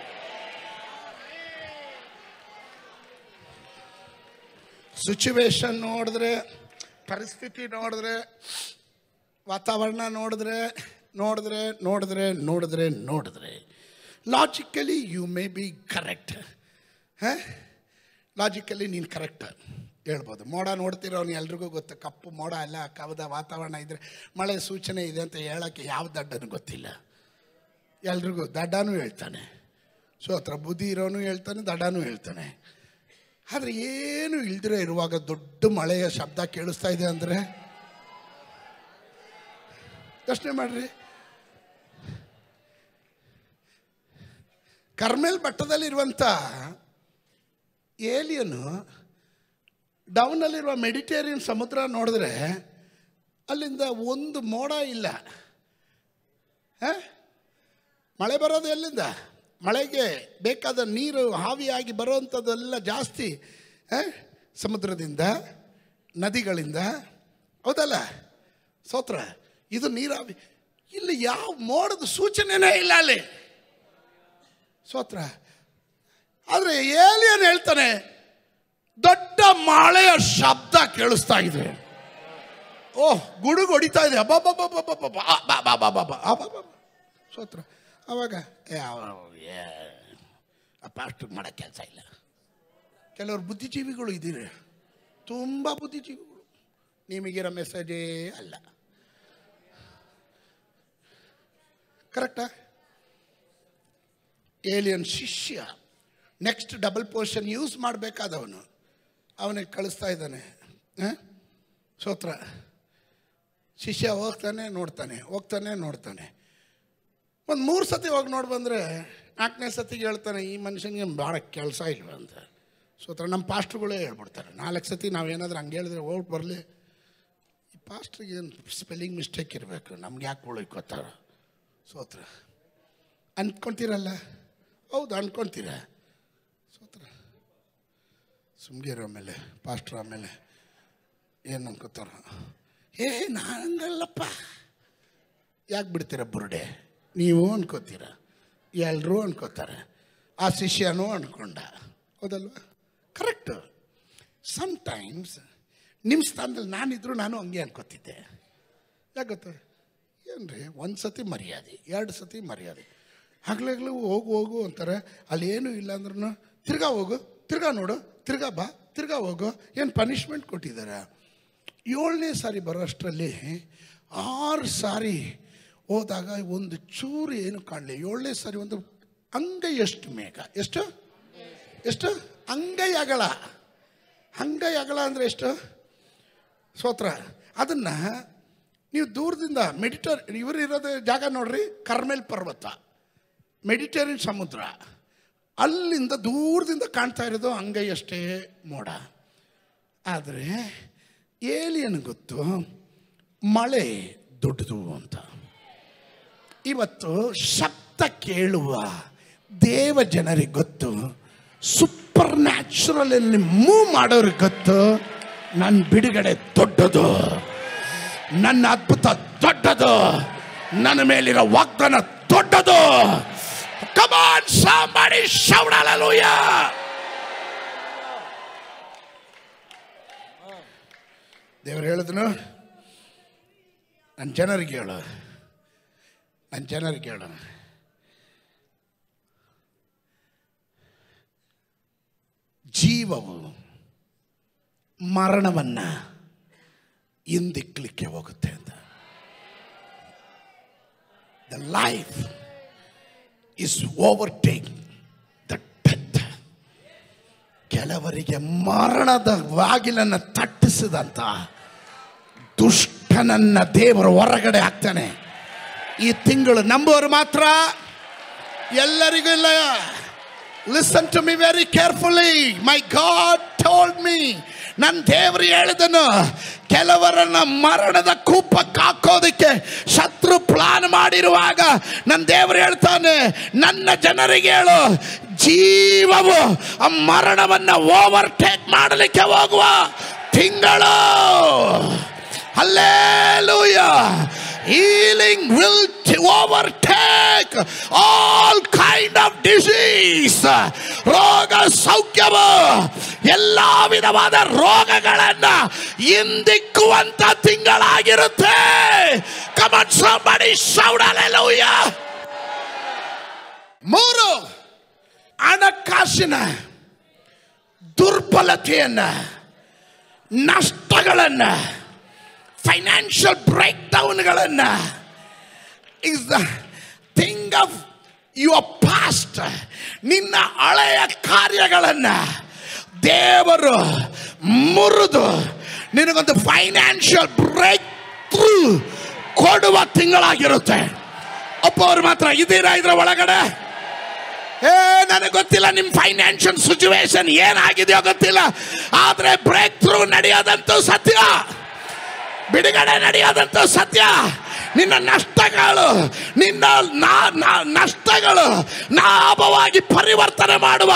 ಸಿಚುವೇಶನ್ ನೋಡಿದ್ರೆ ಪರಿಸ್ಥಿತಿ ನೋಡಿದ್ರೆ ವಾತಾವರಣ ನೋಡಿದ್ರೆ ನೋಡಿದ್ರೆ ನೋಡಿದ್ರೆ ನೋಡಿದ್ರೆ ನೋಡಿದ್ರೆ logically you may be correct ಹಾಂ ಲಾಜಿಕಲಿ ನೀನು ಕರೆಕ್ಟ್ ಹೇಳ್ಬೋದು ಮೋಡ ನೋಡ್ತಿರೋನು ಎಲ್ರಿಗೂ ಗೊತ್ತು ಕಪ್ಪು ಮೋಡ ಎಲ್ಲ ಕವದ ವಾತಾವರಣ ಇದ್ದರೆ ಮಳೆ ಸೂಚನೆ ಇದೆ ಅಂತ ಹೇಳೋಕ್ಕೆ ಯಾವ ದಡ್ಡನು ಗೊತ್ತಿಲ್ಲ ಎಲ್ರಿಗೂ ದಡ್ಡನೂ ಹೇಳ್ತಾನೆ ಸೊ ಹತ್ರ ಬುದ್ಧಿ ಇರೋನು ಹೇಳ್ತಾನೆ ದಡ್ಡನೂ ಹೇಳ್ತಾನೆ ಆದರೆ ಏನು ಇಲ್ದಿರೋ ಇರುವಾಗ ದೊಡ್ಡ ಮಳೆಯ ಶಬ್ದ ಕೇಳಿಸ್ತಾ ಇದೆ ಅಂದರೆ ಯೋಚನೆ ಮಾಡ್ರಿ ಕರ್ಮೇಲ್ ಬೆಟ್ಟದಲ್ಲಿರುವಂಥ ಏಲಿಯನು ಡೌನಲ್ಲಿರುವ ಮೆಡಿಟೇರಿಯನ್ ಸಮುದ್ರ ನೋಡಿದ್ರೆ ಅಲ್ಲಿಂದ ಒಂದು ಮೋಡ ಇಲ್ಲ ಹ? ಮಳೆ ಬರೋದು ಎಲ್ಲಿಂದ ಮಳೆಗೆ ಬೇಕಾದ ನೀರು ಹಾವಿಯಾಗಿ ಬರುವಂಥದ್ದೆಲ್ಲ ಜಾಸ್ತಿ ಹ? ಸಮುದ್ರದಿಂದ ನದಿಗಳಿಂದ ಹೌದಲ್ಲ ಸೋತ್ರ ಇದು ನೀರಾವಿ ಇಲ್ಲಿ ಯಾವ ಮೋಡದ ಸೂಚನೆನೇ ಇಲ್ಲ ಅಲ್ಲಿ ಸೋತ್ರ ಆದರೆ ಏಲಿಯನ್ ಹೇಳ್ತಾನೆ ದೊಡ್ಡ ಮಳೆಯ ಶಬ್ದ ಕೇಳಿಸ್ತಾ ಇದೆ ಓಹ್ ಗುಡುಗು ಹೊಡಿತಾ ಇದೆ ಅಬ್ಬಬ್ಬಬ್ಬಬ್ಬಬ್ಬಬ್ಬ. ಸೋತ್ರ ಅವಾಗ ಏ ಅವ- ಏ, ಅಪ್ಪ ಅಷ್ಟು ಮಾಡೋ ಕೆಲಸ ಇಲ್ಲ ಕೆಲವರು ಬುದ್ಧಿಜೀವಿಗಳು ಇದ್ದೀರಿ ತುಂಬ ಬುದ್ಧಿಜೀವಿಗಳು ನಿಮಗಿರೋ ಮೆಸೇಜೇ ಅಲ್ಲ ಕರೆಕ್ಟಾ ಏಲಿಯನ್ ಶಿಷ್ಯ ನೆಕ್ಸ್ಟ್ ಡಬಲ್ ಪೋರ್ಷನ್ ಯೂಸ್ ಮಾಡಬೇಕಾದವನು ಅವನಿಗೆ ಕಳಿಸ್ತಾ ಇದ್ದಾನೆ ಆ? ಸ್ತೋತ್ರ ಶಿಷ್ಯ ಹೋಗ್ತಾನೆ ನೋಡ್ತಾನೆ ಹೋಗ್ತಾನೆ ನೋಡ್ತಾನೆ ಒಂದು ಮೂರು ಸತಿ ಹೋಗಿ ನೋಡಿ ಬಂದರೆ ನಾಲ್ಕನೇ ಸತಿಗೆ ಹೇಳ್ತಾನೆ ಈ ಮನುಷ್ಯನಿಗೆ ಭಾಳ ಕೆಲಸ ಇಲ್ವ ಅಂತ ಸ್ತೋತ್ರ ನಮ್ಮ ಪಾಸ್ಟ್ರುಗಳೇ ಹೇಳ್ಬಿಡ್ತಾರೆ ನಾಲ್ಕು ಸತಿ ನಾವೇನಾದ್ರೂ ಹಂಗೆ ಹೇಳಿದ್ರೆ ಹೋಗಿ ಬರಲಿ ಈ ಪಾಸ್ಟ್ರಿಗೆ ಏನು ಸ್ಪೆಲ್ಲಿಂಗ್ ಮಿಸ್ಟೇಕ್ ಇರಬೇಕು ನಮ್ಗೆ ಯಾಕೆ ಉಳಿಕೋತಾರ ಸ್ತೋತ್ರ ಅಂದ್ಕೊತೀರಲ್ಲ ಹೌದು ಅಂದ್ಕೊತೀರ ಸ್ತೋತ್ರ ಸುಮ್ಗಿರೋ ಆಮೇಲೆ ಪಾಸ್ಟ್ರು ಆಮೇಲೆ ಏನು ಅನ್ಕೋತಾರ ಏ ನಾನಂಗಲ್ಲಪ್ಪ ಯಾಕೆ ಬಿಡ್ತೀರ ಬುರುಡೆ ನೀವು ಅನ್ಕೋತೀರ ಎಲ್ಲರೂ ಅನ್ಕೋತಾರೆ ಆ ಶಿಷ್ಯನೂ ಅನ್ಕೊಂಡ ಹೌದಲ್ವಾ ಕರೆಕ್ಟು ಸಮ್ಟೈಮ್ಸ್ ನಿಮ್ಮ ಸ್ಥಾನದಲ್ಲಿ ನಾನಿದ್ರು ನಾನು ಹಂಗೆ ಅನ್ಕೋತಿದ್ದೆ ಯಾಕೆ ಗೊತ್ತಾ ಏನ್ರಿ ಒಂದು ಸತಿ ಮರ್ಯಾದೆ ಎರಡು ಸತಿ ಮರ್ಯಾದೆ ಹಗ್ಲಗ್ಲು ಹೋಗು ಹೋಗು ಅಂತಾರೆ ಅಲ್ಲಿ ಏನೂ ಇಲ್ಲ ಅಂದ್ರೂ ತಿರ್ಗಾ ಹೋಗು ತಿರ್ಗಾ ನೋಡು ತಿರ್ಗಾ ಬಾ ತಿರ್ಗಾ ಹೋಗು ಏನು ಪನಿಷ್ಮೆಂಟ್ ಕೊಟ್ಟಿದ್ದಾರೆ ಏಳನೇ ಸಾರಿ ಬರೋಷ್ಟರಲ್ಲಿ ಆರು ಸಾರಿ ಹೋದಾಗ ಒಂದು ಚೂರು ಏನು ಕಾಣಲಿ ಏಳನೇ ಸಾರಿ ಒಂದು ಅಂಗೈ ಎಷ್ಟು ಮೇಘ ಎಷ್ಟು ಎಷ್ಟು ಅಂಗೈ ಅಗಲ ಅಂಗೈ ಅಗಲ ಅಂದರೆ ಎಷ್ಟು ಸ್ತೋತ್ರ ಅದನ್ನು ನೀವು ದೂರದಿಂದ ಮೆಡಿಟರ್ ಇವರು ಇರೋದು ಜಾಗ ನೋಡ್ರಿ ಕರ್ಮೇಲ್ ಪರ್ವತ ಮೆಡಿಟೇರಿಯನ್ ಸಮುದ್ರ ಅಲ್ಲಿಂದ ದೂರದಿಂದ ಕಾಣ್ತಾ ಇರೋದು ಅಂಗೈ ಅಷ್ಟೇ ಮೋಡ ಆದರೆ ಏಲಿಯನ್ ಗೊತ್ತು ಮಳೆ ದೊಡ್ಡದು ಅಂತ ಇವತ್ತು ಶಬ್ದ ಕೇಳುವ ದೇವ ಜನರಿಗೆ ಗೊತ್ತು ಸೂಪರ್ ನ್ಯಾಚುರಲ್ ಅಲ್ಲಿ ಮೂವ್ ಮಾಡೋರಿಗೆ ಗೊತ್ತು ನನ್ನ ಬಿಡುಗಡೆ ದೊಡ್ಡದು ನನ್ನ ಅದ್ಭುತ ದೊಡ್ಡದು ನನ್ನ ಮೇಲಿರೋ ವಾಗ್ದಾನ ದೊಡ್ಡದು ಕಮಾನ್ ಸಾಂಬಾಡಿ ಶೌಡಲೂಯ ದೇವರು ಹೇಳಿದನು ನನ್ನ ಜನರಿಗೆ ಹೇಳು ನನ್ನ ಜನರಿಗೆ ಹೇಳು ಜೀವವು ಮರಣವನ್ನ ಹಿಂದಿಕ್ಲಿಕ್ಕೆ ಹೋಗುತ್ತೆ ಅಂತ the life is overtake the death ಕೆಲವರಿಗೆ ಮರಣದ ಬಾಗಿಲನ್ನು ತಟ್ಟಿಸಿದಂತ ದುಷ್ಟನನ್ನ ದೇವರು ಹೊರಗಡೆ ಹಾಕ್ತಾನೆ ಈ ತಿಂಗಳು ನಂಬೋರು ಮಾತ್ರ ಎಲ್ಲರಿಗೂ ಇಲ್ಲ listen to me very carefully my God told me ನನ್ನ ದೇವರು ಹೇಳಿದನು ಕೆಲವರನ್ನ ಮರಣದ ಕೂಪಕ್ಕೆ ಹಾಕೋದಕ್ಕೆ ಶತ್ರು ಪ್ಲಾನ್ ಮಾಡಿರುವಾಗ ನನ್ನ ದೇವರು ಹೇಳ್ತಾನೆ ನನ್ನ ಜನರಿಗೆ ಹೇಳು ಜೀವವು ಆ ಮರಣವನ್ನ ಓವರ್ಟೇಕ್ ಮಾಡಲಿಕ್ಕೆ ಹೋಗುವ ತಿಂಗಳು Hallelujah. Healing will t- overtake all kind of disease. ರೋಗ ಸೌಖ್ಯವು ಎಲ್ಲ ವಿಧವಾದ ರೋಗಗಳನ್ನ ಹಿಂದಿಕ್ಕುವಂತ ತಿಂಗಳಾಗಿರುತ್ತೆ ಕಮನ್ somebody shout hallelujah. ಮೂರು ಹಣಕಾಸಿನ ದುರ್ಬಲತೆಯನ್ನ ನಷ್ಟಗಳನ್ನ ಫೈನಾನ್ಷಿಯಲ್ ಬ್ರೇಕ್ ಡೌನ್ಗಳನ್ನು is the thing of your past ನಿನ್ನ ಹಳೆಯ ಕಾರ್ಯಗಳನ್ನು ದೇವರು ಮುರಿದು ನಿನಗೊಂದು ಫೈನಾನ್ಷಿಯಲ್ ಬ್ರೇಕ್ ಥ್ರೂ ಕೊಡುವ ತಿಂಗಳಾಗಿರುತ್ತೆ ಒಬ್ಬರು ಮಾತ್ರ ಇದ್ದೀರಾ ಇದ್ರ ಒಳಗಡೆ ಏ ನನಗೆ ಗೊತ್ತಿಲ್ಲ ನಿಮ್ಮ ಫೈನಾನ್ಷಿಯಲ್ ಸಿಚುವೇಶನ್ ಏನಾಗಿದೆಯೋ ಗೊತ್ತಿಲ್ಲ ಆದ್ರೆ ಬ್ರೇಕ್ ಥ್ರೂ ನಡೆಯೋದಂತೂ ಸತ್ಯ ಬಿಡುಗಡೆ ನಡೆಯೋದಂತ ಸತ್ಯ ನಿನ್ನ ನಷ್ಟಗಳು ನಿನ್ನ ನಾ- ನಾ- ನಷ್ಟಗಳು ಲಾಭವಾಗಿ ಪರಿವರ್ತನೆ ಮಾಡುವ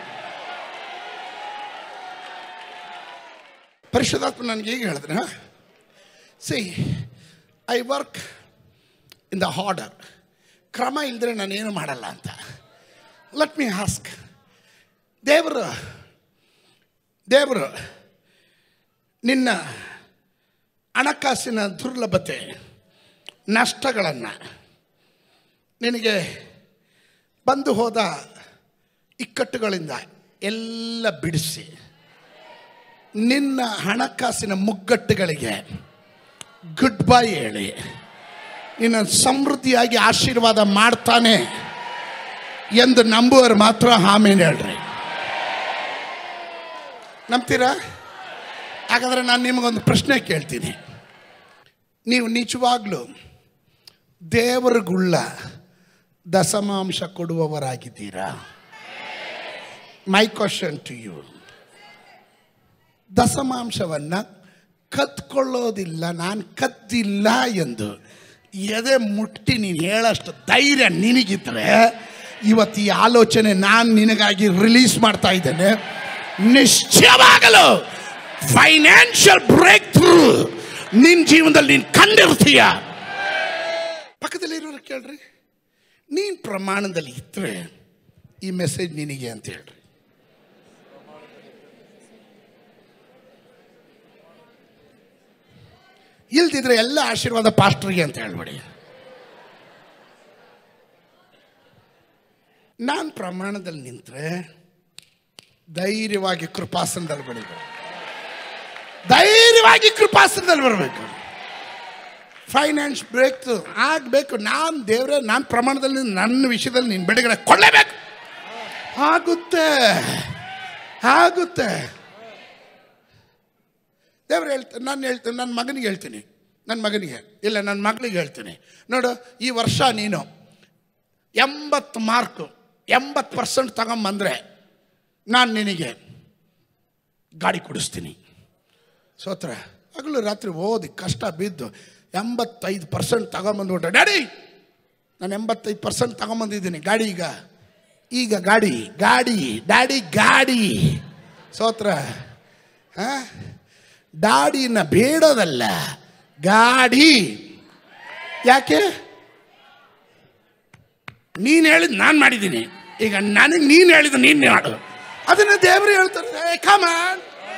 ಪರಿಶುದ್ಧಾತ್ಮ ನನಗೆ ಈಗ ಹೇಳಿದ್ರೆ see I work in the order ಕ್ರಮ ಇಲ್ಲದ್ರೆ ನಾನೇನು ಮಾಡಲ್ಲ ಅಂತ ಲೆಟ್ ಮೀ ಹಾಸ್ಕ್ ದೇವರು ದೇವರು ನಿನ್ನ ಹಣಕಾಸಿನ ದುರ್ಲಭತೆ ನಷ್ಟಗಳನ್ನು ನಿನಗೆ ಬಂದು ಹೋದ ಇಕ್ಕಟ್ಟುಗಳಿಂದ ಎಲ್ಲ ಬಿಡಿಸಿ ನಿನ್ನ ಹಣಕಾಸಿನ ಮುಗ್ಗಟ್ಟುಗಳಿಗೆ ಗುಡ್ ಬೈ ಹೇಳಿ ನಿನ್ನ ಸಮೃದ್ಧಿಯಾಗಿ ಆಶೀರ್ವಾದ ಮಾಡ್ತಾನೆ ಎಂದು ನಂಬುವವರು ಮಾತ್ರ ಆಮೇಲೆ ಹೇಳ್ರಿ ನಂಬ್ತೀರಾ ಹಾಗಾದ್ರೆ ನಾನು ನಿಮಗೊಂದು ಪ್ರಶ್ನೆ ಕೇಳ್ತೀನಿ ನೀವು ನಿಜವಾಗ್ಲೂ ದೇವರಿಗುಳ್ಳ ದಶಮಾಂಶ ಕೊಡುವವರಾಗಿದ್ದೀರಾ ಮೈ ಕ್ವಶನ್ ಟು ಯು ದಶಮಾಂಶವನ್ನು ಕತ್ಕೊಳ್ಳೋದಿಲ್ಲ ನಾನು ಕದ್ದಿಲ್ಲ ಎಂದು ಎದೆ ಮುಟ್ಟಿ ನೀನು ಹೇಳೋಷ್ಟು ಧೈರ್ಯ ನಿನಗಿದ್ರೆ ಇವತ್ತು ಈ ಆಲೋಚನೆ ನಾನು ನಿನಗಾಗಿ ರಿಲೀಸ್ ಮಾಡ್ತಾ ಇದ್ದೇನೆ ನಿಶ್ಚಯವಾಗಲು ಫೈನಾನ್ಷಿಯಲ್ ಬ್ರೇಕ್ ಥ್ರೂ ನಿನ್ನ ಜೀವನದಲ್ಲಿ ನೀನು ಕಂಡಿರ್ತೀಯ ಪಕ್ಕದಲ್ಲಿ ಇರೋರು ಕೇಳ್ರಿ ನೀನು ಪ್ರಮಾಣದಲ್ಲಿ ಇದ್ರೆ ಈ ಮೆಸೇಜ್ ನಿನಗೆ ಅಂತ ಹೇಳ್ರಿ ಇಲ್ದಿದ್ರೆ ಎಲ್ಲ ಆಶೀರ್ವಾದ ಪಾಸ್ಟ್ರಿಗೆ ಅಂತ ಹೇಳ್ಬೇಡಿ ನಾನು ಪ್ರಮಾಣದಲ್ಲಿ ನಿಂತ್ರೆ ಧೈರ್ಯವಾಗಿ ಕೃಪಾಸನದಲ್ಲಿ ಬೆಳಿಬೇಕು ಧೈರ್ಯವಾಗಿ ಕೃಪಾಸನದಲ್ಲಿ ಬರಬೇಕು ಫೈನಾನ್ಸ್ ಬ್ರೇಕ್ ಆಗಬೇಕು ನಾನು ದೇವರೇ ನಾನು ಪ್ರಮಾಣದಲ್ಲಿ ನನ್ನ ವಿಷಯದಲ್ಲಿ ನೀನು ಬಿಡುಗಡೆ ಕೊಳ್ಳೇಬೇಕು ಆಗುತ್ತೆ ಆಗುತ್ತೆ ದೇವ್ರು ಹೇಳ್ತಾರೆ ನಾನು ಹೇಳ್ತೀನಿ ನನ್ನ ಮಗನಿಗೆ ಹೇಳ್ತೀನಿ ನನ್ನ ಮಗನಿಗೆ ಇಲ್ಲ ನನ್ನ ಮಗಳಿಗೆ ಹೇಳ್ತೀನಿ ನೋಡು ಈ ವರ್ಷ ನೀನು ಎಂಬತ್ತು ಮಾರ್ಕು ಎಂಬತ್ತು ಪರ್ಸೆಂಟ್ ತಗೊಂಬಂದರೆ ನಾನು ನಿನಗೆ ಗಾಡಿ ಕೊಡಿಸ್ತೀನಿ ಸೋತ್ರ ಹಗಲು ರಾತ್ರಿ ಓದಿ ಕಷ್ಟ ಬಿದ್ದು ಎಂಬತ್ತೈದು ಪರ್ಸೆಂಟ್ ತಗೊಂಬಂದ್ಬಿಟ್ರೆ ಡ್ಯಾಡಿ ನಾನು ಎಂಬತ್ತೈದು ಪರ್ಸೆಂಟ್ ತಗೊಂಬಂದಿದ್ದೀನಿ ಗಾಡಿ ಈಗ ಈಗ ಗಾಡಿ ಗಾಡಿ ಡ್ಯಾಡಿ ಗಾಡಿ ಸೋತ್ರ ಹಾಂ ದಾಡಿನ ಬೇಡೋದಲ್ಲ ಗಾಡಿ ಯಾಕೆ ನೀನು ಹೇಳಿದ್ ನಾನು ಮಾಡಿದ್ದೀನಿ ಈಗ ನನಗೆ ನೀನು ಹೇಳಿದ ನೀನು ಮಾಡು ಅದನ್ನ ದೇವರು ಹೇಳ್ತಾರೆ ಕಮಾನ್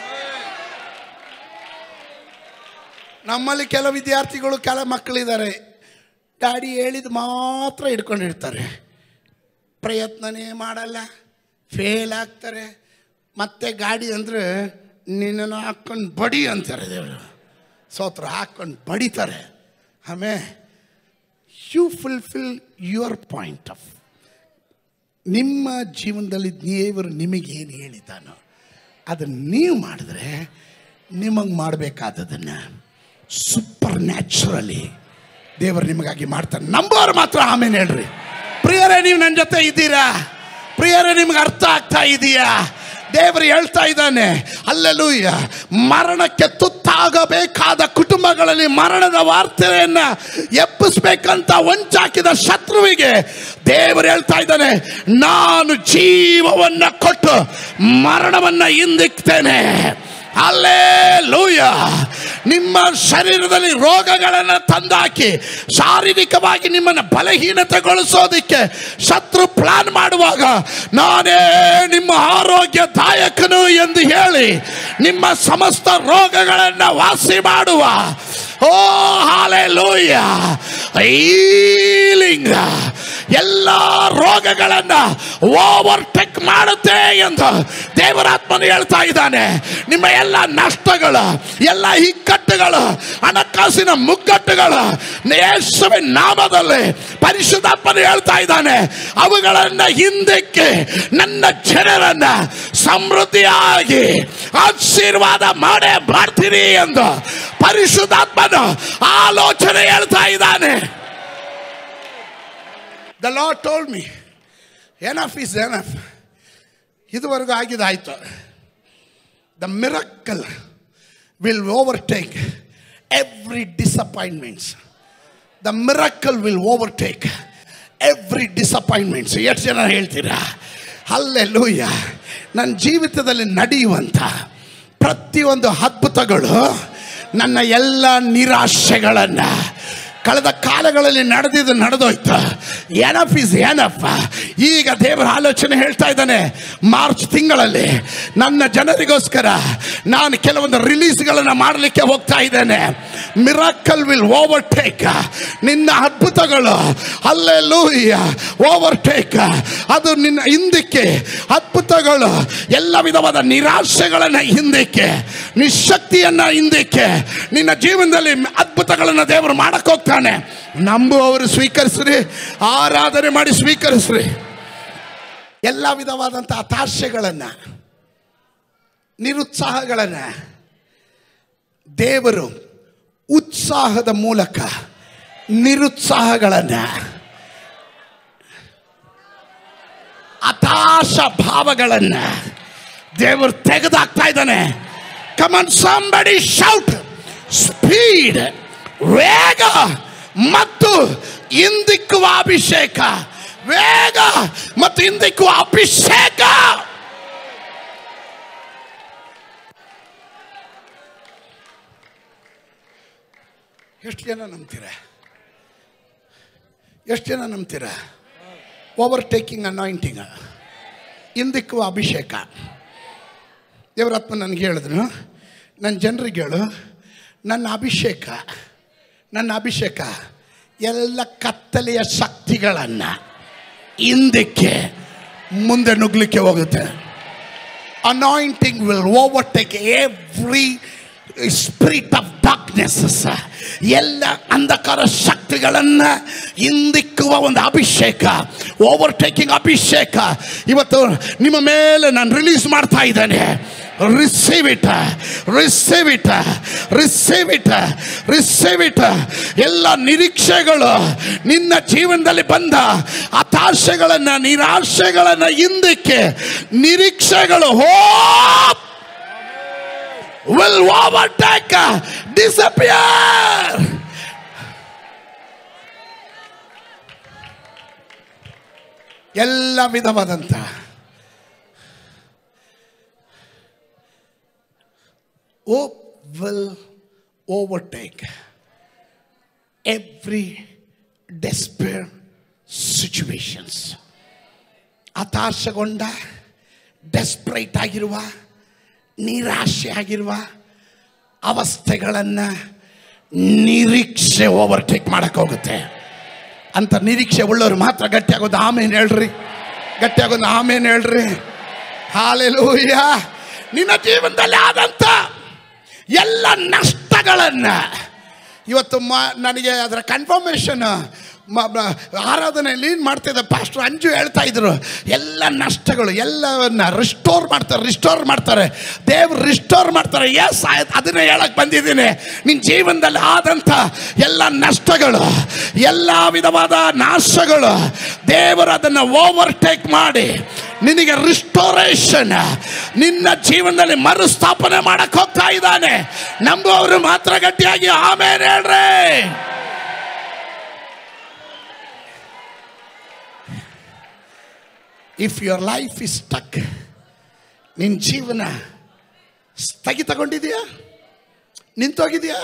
ನಮ್ಮಲ್ಲಿ ಕೆಲವು ವಿದ್ಯಾರ್ಥಿಗಳು ಕೆಲ ಮಕ್ಕಳಿದ್ದಾರೆ ಡ್ಯಾಡಿ ಹೇಳಿದ ಮಾತ್ರ ಹಿಡ್ಕೊಂಡಿರ್ತಾರೆ ಪ್ರಯತ್ನನೇ ಮಾಡಲ್ಲ ಫೇಲ್ ಆಗ್ತಾರೆ ಮತ್ತೆ ಗಾಡಿ ಅಂದರೆ ನಿನ್ನನ್ನು ಹಾಕ್ಕೊಂಡು ಬಡಿ ಅಂತಾರೆ ದೇವರು ಸೋತ್ರ ಹಾಕ್ಕೊಂಡು ಬಡಿತಾರೆ ಆಮೇಲೆ you fulfil your point of ನಿಮ್ಮ ಜೀವನದಲ್ಲಿ ದೇವರು ನಿಮಗೇನು ಹೇಳಿದ್ದಾನೋ ಅದನ್ನು ನೀವು ಮಾಡಿದ್ರೆ ನಿಮಗೆ ಮಾಡಬೇಕಾದದನ್ನು ಸೂಪರ್ ನ್ಯಾಚುರಲಿ ದೇವರು ನಿಮಗಾಗಿ ಮಾಡ್ತಾನೆ ನಂಬೋರು ಮಾತ್ರ ಆಮೇಲೆ ಹೇಳ್ರಿ ಪ್ರಿಯರೇ ನೀವು ನನ್ನ ಜೊತೆ ಇದ್ದೀರಾ ಪ್ರಿಯರೇ ನಿಮ್ಗೆ ಅರ್ಥ ಆಗ್ತಾ ಇದೆಯಾ ದೇವರು ಹೇಳ್ತಾ ಇದ್ದಾನೆ ಅಲ್ಲೆಲೂಯ್ಯ ಮರಣಕ್ಕೆ ತುತ್ತಾಗಬೇಕಾದ ಕುಟುಂಬಗಳಲ್ಲಿ ಮರಣದ ವಾರ್ತೆಯನ್ನ ಎಬ್ಬಿಸ್ಬೇಕಂತ ಒಂಚಾಕಿದ ಶತ್ರುವಿಗೆ ದೇವರು ಹೇಳ್ತಾ ಇದ್ದಾನೆ ನಾನು ಜೀವವನ್ನ ಕೊಟ್ಟು ಮರಣವನ್ನ ಹಿಂದಿಕ್ತೇನೆ ಅಲ್ಲೇ ಲೂಯ ನಿಮ್ಮ ಶರೀರದಲ್ಲಿ ರೋಗಗಳನ್ನು ತಂದಾಕಿ ಶಾರೀರಿಕವಾಗಿ ನಿಮ್ಮನ್ನು ಬಲಹೀನತೆಗೊಳಿಸೋದಿಕ್ಕೆ ಶತ್ರು ಪ್ಲಾನ್ ಮಾಡುವಾಗ ನಾನೇ ನಿಮ್ಮ ಆರೋಗ್ಯದಾಯಕನು ಎಂದು ಹೇಳಿ ನಿಮ್ಮ ಸಮಸ್ತ ರೋಗಗಳನ್ನು ವಾಸಿ ಮಾಡುವ ಓ ಹಾಲೆ ಲೂಯ ಈಲಿಂಗ ಎಲ್ಲ ರೋಗಗಳನ್ನು ಓವರ್ಟೇಕ್ ಮಾಡುತ್ತೆ ಎಂದು ದೇವರಾತ್ಮನು ಹೇಳ್ತಾ ಇದ್ದಾನೆ ನಿಮ್ಮ ಎಲ್ಲ ನಷ್ಟಗಳು ಎಲ್ಲ ಇಕ್ಕಟ್ಟುಗಳು ಹಣಕಾಸಿನ ಮುಗ್ಗಟ್ಟುಗಳು ಯೇಸುವಿನ ನಾಮದಲ್ಲಿ ಪರಿಶುದ್ಧಾತ್ಮನು ಹೇಳ್ತಾ ಇದ್ದಾನೆ ಅವುಗಳನ್ನು ಹಿಂದಕ್ಕೆ ನನ್ನ ಜನರನ್ನ ಸಮೃದ್ಧಿಯಾಗಿ ಆಶೀರ್ವಾದ ಮಾಡೇ ಮಾಡ್ತೀನಿ ಎಂದು ಪರಿಶುದ್ಧಾತ್ಮನು ಆಲೋಚನೆ ಹೇಳ್ತಾ ಇದ್ದಾನೆ the law told me enough is enough ಇದುವರೆಗೂ ಆಗಿದಾಯ್ತು the miracle will overtake every disappointments the miracle will overtake every disappointments ಎಷ್ಟು ಜನ ಹೇಳ್ತೀರಾ ಅಲ್ಲೇ ಲೂಯ್ಯ ನನ್ನ ಜೀವಿತದಲ್ಲಿ ನಡೆಯುವಂಥ ಪ್ರತಿಯೊಂದು ಅದ್ಭುತಗಳು ನನ್ನ ಎಲ್ಲ ನಿರಾಶೆಗಳನ್ನು ಕಳೆದ ಕಾಲಗಳಲ್ಲಿ ನಡೆದಿದ್ದು ನಡೆದೋಯ್ತು ಎನಫ್ ಇಸ್ ಎನಫ್ ಈಗ ದೇವರ ಆಲೋಚನೆ ಹೇಳ್ತಾ ಇದ್ದಾನೆ ಮಾರ್ಚ್ ತಿಂಗಳಲ್ಲಿ ನನ್ನ ಜನರಿಗೋಸ್ಕರ ನಾನು ಕೆಲವೊಂದು ರಿಲೀಸ್ಗಳನ್ನು ಮಾಡಲಿಕ್ಕೆ ಹೋಗ್ತಾ ಇದ್ದೇನೆ ಮಿರಾಕಲ್ ವಿಲ್ ಓವರ್ಟೇಕ್ ನಿನ್ನ ಅದ್ಭುತಗಳು ಅಲ್ಲೆಲ್ಲೂಯ್ಯ ಓವರ್ಟೇಕ್ ಅದು ನಿನ್ನ ಹಿಂದಕ್ಕೆ ಅದ್ಭುತಗಳು ಎಲ್ಲ ವಿಧವಾದ ನಿರಾಶೆಗಳನ್ನ ಹಿಂದಕ್ಕೆ ನಿಶಕ್ತಿಯನ್ನ ಹಿಂದಕ್ಕೆ ನಿನ್ನ ಜೀವನದಲ್ಲಿ ಅದ್ಭುತಗಳನ್ನು ದೇವರು ಮಾಡಕ್ ಹೋಗ್ತಾನೆ ನಂಬುವವರು ಸ್ವೀಕರಿಸ್ರಿ ಆರಾಧನೆ ಮಾಡಿ ಸ್ವೀಕರಿಸ್ರಿ ಎಲ್ಲ ವಿಧವಾದಂಥ ಹತಾಶೆಗಳನ್ನು ನಿರುತ್ಸಾಹಗಳನ್ನು ದೇವರು ಉತ್ಸಾಹದ ಮೂಲಕ ನಿರುತ್ಸಾಹಗಳನ್ನು ಹತಾಶ ಭಾವಗಳನ್ನು ದೇವರು ತೆಗೆದಾಕ್ತಾ ಇದ್ದಾನೆ ಕಮನ್ ಸಂಬಡಿ ಶೌಟ್ ಸ್ಪೀಡ್ ವೇಗ ಮತ್ತು ಹಿಂದಿಕ್ಕುವ ಅಭಿಷೇಕ ವೇಗ ಮತ್ತು ಹಿಂದಿಕ್ಕುವ ಅಭಿಷೇಕ ಎಷ್ಟು ಜನ ನಂಬ್ತೀರ ಎಷ್ಟು ಜನ ನಂಬ್ತೀರ ಓವರ್ ಟೇಕಿಂಗ್ ಅನಾಯಿಂಟಿಂಗ್ ಹಿಂದಿಕ್ಕುವ ಅಭಿಷೇಕ ದೇವರಾತ್ಮ ನನಗೆ ಹೇಳಿದ್ರು ನನ್ನ ಜನರಿಗೆ ಹೇಳು ನನ್ನ ಅಭಿಷೇಕ ನನ್ನ ಅಭಿಷೇಕ ಎಲ್ಲ ಕತ್ತಲೆಯ ಶಕ್ತಿಗಳನ್ನು ಹಿಂದಕ್ಕೆ ಮುಂದೆ ನುಗ್ಲಿಕ್ಕೆ ಹೋಗುತ್ತೆ anointing will overtake every spirit of darkness ಎಲ್ಲ ಅಂಧಕಾರ ಶಕ್ತಿಗಳನ್ನು ಹಿಂದಿಕ್ಕುವ ಒಂದು ಅಭಿಷೇಕ ಓವರ್ಟೇಕಿಂಗ್ ಅಭಿಷೇಕ ಇವತ್ತು ನಿಮ್ಮ ಮೇಲೆ ನಾನು ರಿಲೀಸ್ ಮಾಡ್ತಾ ಇದ್ದೇನೆ receive it receive it receive it receive it ಎಲ್ಲ ನಿರೀಕ್ಷೆಗಳು ನಿನ್ನ ಜೀವನದಲ್ಲಿ ಬಂದ ಹತಾಶೆಗಳನ್ನು ನಿರಾಶೆಗಳನ್ನು ಹಿಂದಕ್ಕೆ ನಿರೀಕ್ಷೆಗಳು ಹೋಪ್ will overtake, disappear. ಎಲ್ಲ ವಿಧವಾದಂಥ hope will overtake every despair situations ಹತಾಶಗೊಂಡ ಡೆಸ್ಪ್ರೈಟ್ ಆಗಿರುವ ನಿರಾಶೆ ಆಗಿರುವ ಅವಸ್ಥೆಗಳನ್ನು ನಿರೀಕ್ಷೆ ಓವರ್ಟೇಕ್ ಮಾಡಕ್ಕೆ ಹೋಗುತ್ತೆ ಅಂತ ನಿರೀಕ್ಷೆ ಉಳ್ಳವ್ರು ಮಾತ್ರ ಗಟ್ಟಿಯಾಗೋದು ಆಮೇಲೆ ಹೇಳ್ರಿ ಗಟ್ಟಿಯಾಗೋದು ಆಮೇಲೆ ಹೇಳ್ರಿ ಹಾಲೆಲೂಯ್ಯ ನಿನ್ನ ಜೀವನದಲ್ಲಿ ಆದಂಥ ಎಲ್ಲ ನಷ್ಟಗಳನ್ನು ಇವತ್ತು ಮ ನನಗೆ ಅದರ ಕನ್ಫರ್ಮೇಷನ್ ಆರಾಧನೆ ಲೀನ್ ಮಾಡ್ತಿದ್ದ ಪಾಸ್ಟರ್ ಅಂಜು ಹೇಳ್ತಾ ಇದ್ರು ಎಲ್ಲ ನಷ್ಟಗಳು ಎಲ್ಲವನ್ನ ರಿಸ್ಟೋರ್ ಮಾಡ್ತಾರೆ ರಿಸ್ಟೋರ್ ಮಾಡ್ತಾರೆ ದೇವ್ರು ರಿಸ್ಟೋರ್ ಮಾಡ್ತಾರೆ ಎಸ್ ಆಯ್ತು ಅದನ್ನೇ ಹೇಳಕ್ ಬಂದಿದ್ದೀನಿ ನಿನ್ನ ಜೀವನದಲ್ಲಿ ಆದಂಥ ಎಲ್ಲ ನಷ್ಟಗಳು ಎಲ್ಲ ವಿಧವಾದ ನಾಶಗಳು ದೇವರು ಅದನ್ನು ಓವರ್ಟೇಕ್ ಮಾಡಿ ನಿನಗೆ ರಿಸ್ಟೋರೇಷನ್ ನಿನ್ನ ಜೀವನದಲ್ಲಿ ಮರುಸ್ಥಾಪನೆ ಮಾಡಕ್ ಹೋಗ್ತಾ ಇದ್ದಾನೆ ನಂಬುವವರು ಮಾತ್ರ ಗಟ್ಟಿಯಾಗಿ ಆಮೇಲೆ ಹೇಳ್ರಿ if your life is stuck ನಿನ್ನ ಜೀವನ ಸ್ಥಗಿತಗೊಂಡಿದೆಯಾ ನಿಂತೋಗಿದೆಯಾ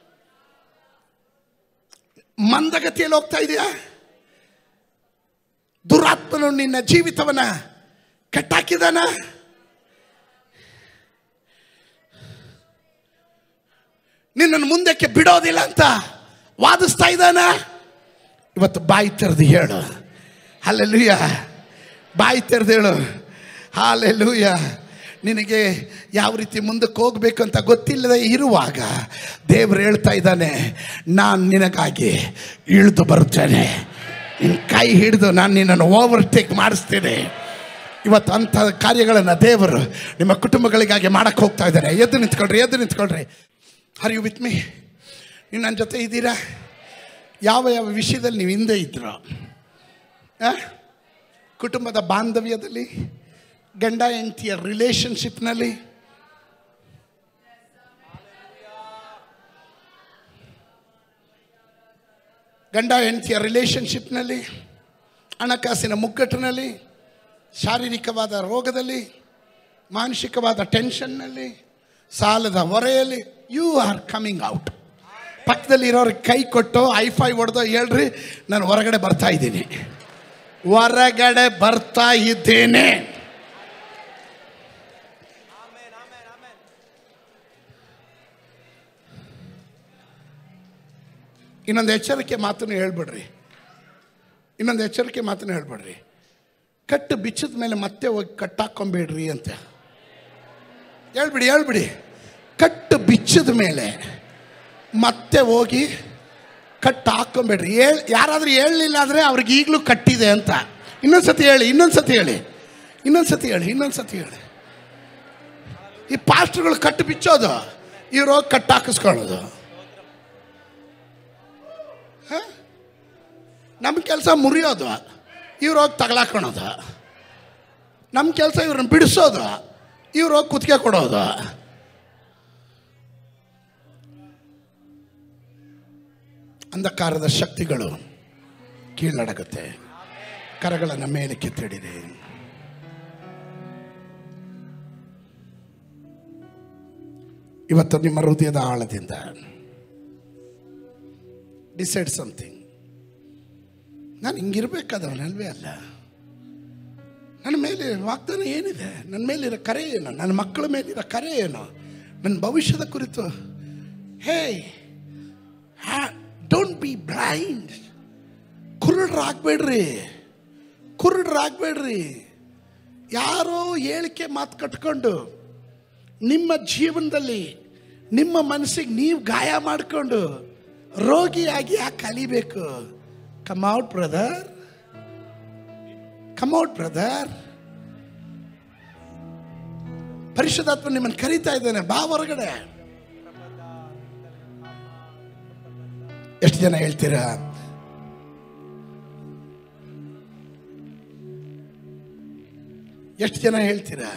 ಮಂದಗತಿಯಲ್ಲಿ ಹೋಗ್ತಾ ಇದೆಯಾ ದುರಾತ್ಮನು ನಿನ್ನ ಜೀವಿತವನ್ನ ಕಟ್ಟಾಕಿದಾನ ನಿನ್ನನ್ನು ಮುಂದಕ್ಕೆ ಬಿಡೋದಿಲ್ಲ ಅಂತ ವಾದಿಸ್ತಾ ಇದ್ದಾನ ಇವತ್ತು ಬಾಯಿ ತೆರೆದು ಹೇಳು ಅಲ್ಲೆಲ್ಲೂಯ್ಯ ಬಾಯಿ ತೆರೆದು ಹೇಳು ಹಾಲೆಲ್ಲೂಯ್ಯ ನಿನಗೆ ಯಾವ ರೀತಿ ಮುಂದಕ್ಕೆ ಹೋಗ್ಬೇಕು ಅಂತ ಗೊತ್ತಿಲ್ಲದೆ ಇರುವಾಗ ದೇವರು ಹೇಳ್ತಾ ಇದ್ದಾನೆ ನಾನು ನಿನಗಾಗಿ ಇಳಿದು ಬರುತ್ತೇನೆ ನಿನ್ನ ಕೈ ಹಿಡಿದು ನಾನು ನಿನ್ನನ್ನು ಓವರ್ಟೇಕ್ ಮಾಡಿಸ್ತೇನೆ ಇವತ್ತು ಅಂಥ ಕಾರ್ಯಗಳನ್ನು ದೇವರು ನಿಮ್ಮ ಕುಟುಂಬಗಳಿಗಾಗಿ ಮಾಡಕ್ಕೆ ಹೋಗ್ತಾ ಇದ್ದಾನೆ ಎದ್ದು ನಿಂತ್ಕೊಳ್ರಿ ಎದ್ದು ನಿಂತ್ಕೊಳ್ರಿ ಹರ್ ಯು ವಿತ್ ಮೀ ನೀವು ನನ್ನ ಜೊತೆ ಇದ್ದೀರಾ ಯಾವ ಯಾವ ವಿಷಯದಲ್ಲಿ ನೀವು ಹಿಂದೆ ಇದ್ರು ಆ? ಕುಟುಂಬದ ಬಾಂಧವ್ಯದಲ್ಲಿ ಗಂಡ ಹೆಂಡತಿಯ ರಿಲೇಶನ್ಶಿಪ್ನಲ್ಲಿ ಗಂಡ ಹೆಂಡತಿಯ ರಿಲೇಶನ್ಶಿಪ್ನಲ್ಲಿ ಹಣಕಾಸಿನ ಮುಗ್ಗಟ್ಟಿನಲ್ಲಿ ಶಾರೀರಿಕವಾದ ರೋಗದಲ್ಲಿ ಮಾನಸಿಕವಾದ ಟೆನ್ಷನ್ನಲ್ಲಿ ಸಾಲದ ಹೊರೆಯಲ್ಲಿ ಯು ಆರ್ ಕಮಿಂಗ್ ಔಟ್ ಪಕ್ಕದಲ್ಲಿ ಇರೋರಿಗೆ ಕೈ ಕೊಟ್ಟು ಐಫೈ ಹೊಡೆದು ಹೇಳ್ರಿ ನಾನು ಹೊರಗಡೆ ಬರ್ತಾ ಇದ್ದೀನಿ ಹೊರಗಡೆ ಬರ್ತಾ ಇದ್ದೇನೆ ಇನ್ನೊಂದು ಎಚ್ಚರಿಕೆ ಮಾತನ್ನು ಹೇಳ್ಬಿಡ್ರಿ ಇನ್ನೊಂದು ಎಚ್ಚರಿಕೆ ಮಾತನ್ನು ಹೇಳ್ಬಿಡ್ರಿ ಕಟ್ಟು ಬಿಚ್ಚಿದ ಮೇಲೆ ಮತ್ತೆ ಹೋಗಿ ಕಟ್ಟಾಕೊಂಬೇಡ್ರಿ ಅಂತ ಹೇಳ್ಬಿಡಿ ಹೇಳ್ಬಿಡಿ ಕಟ್ಟು ಬಿಚ್ಚಿದ ಮೇಲೆ ಮತ್ತೆ ಹೋಗಿ ಕಟ್ಟು ಹಾಕೊಂಬೇಡ್ರಿ ಹೇಳ್ ಯಾರಾದರೂ ಹೇಳಲಿಲ್ಲ ಅಂದರೆ ಅವ್ರಿಗೆ ಈಗಲೂ ಕಟ್ಟಿದೆ ಅಂತ ಇನ್ನೊಂದು ಸತಿ ಹೇಳಿ ಇನ್ನೊಂದು ಸತಿ ಹೇಳಿ ಇನ್ನೊಂದು ಸತಿ ಹೇಳಿ ಇನ್ನೊಂದು ಸತಿ ಹೇಳಿ ಈ ಪಾಸ್ಟ್ರುಗಳು ಕಟ್ಟು ಬಿಚ್ಚೋದು ಇವ್ರು ಹೋಗಿ ಕಟ್ಟು ಹಾಕಿಸ್ಕೊಳ್ಳೋದು ಹ? ನಮ್ಮ ಕೆಲಸ ಮುರಿಯೋದು ಇವ್ರು ಹೋಗಿ ತಗಲಾಕೊಳ್ಳೋದು ನಮ್ಮ ಕೆಲಸ ಇವ್ರನ್ನ ಬಿಡಿಸೋದು ಇವ್ರು ಹೋಗಿ ಕುತ್ತಿಗೆ ಕೊಡೋದು ಅಂಧಕಾರದ ಶಕ್ತಿಗಳು ಕೀಳಡಗುತ್ತೆ ಕರಗಳನ್ನು ಮೇಲೆ ಕೆತ್ತಿಡಿದೆ ಇವತ್ತು ನಿಮ್ಮ ಹೃದಯದ ಆಳದಿಂದ ಡಿಸೈಡ್ ಸಮಥಿಂಗ್ ನಾನು ಹಿಂಗಿರ್ಬೇಕಾದವನಲ್ವೇ ಅಲ್ಲ ನನ್ನ ಮೇಲೆ ವಾಗ್ದಾನ ಏನಿದೆ ನನ್ನ ಮೇಲಿರೋ ಕರೆ ಏನು ನನ್ನ ಮಕ್ಕಳ ಮೇಲಿರೋ ಕರೆ ಏನು ನನ್ನ ಭವಿಷ್ಯದ ಕುರಿತು ಹೇ ಡೋಂಟ್ ಬಿ ಬ್ಲೈಂಡ್ ಕುರುಡ್ರಾಗ್ಬೇಡ್ರಿ ಕುರುಡ್ರಾಗ್ಬೇಡ್ರಿ ಯಾರೋ ಹೇಳಿಕೆ ಮಾತು ಕಟ್ಕೊಂಡು ನಿಮ್ಮ ಜೀವನದಲ್ಲಿ ನಿಮ್ಮ ಮನಸ್ಸಿಗೆ ನೀವು ಗಾಯ ಮಾಡಿಕೊಂಡು ರೋಗಿಯಾಗಿ ಯಾಕೆ ಕಲಿಬೇಕು come out brother come out brother ಪರಿಶುದ್ಧಾತ್ಮ ನಿಮ್ಮನ್ನು ಕರೀತಾ ಇದ್ದಾನೆ ಬಾ ಹೊರಗಡೆ ಎಷ್ಟು ಜನ ಹೇಳ್ತೀರಾ ಎಷ್ಟು ಜನ ಹೇಳ್ತೀರಾ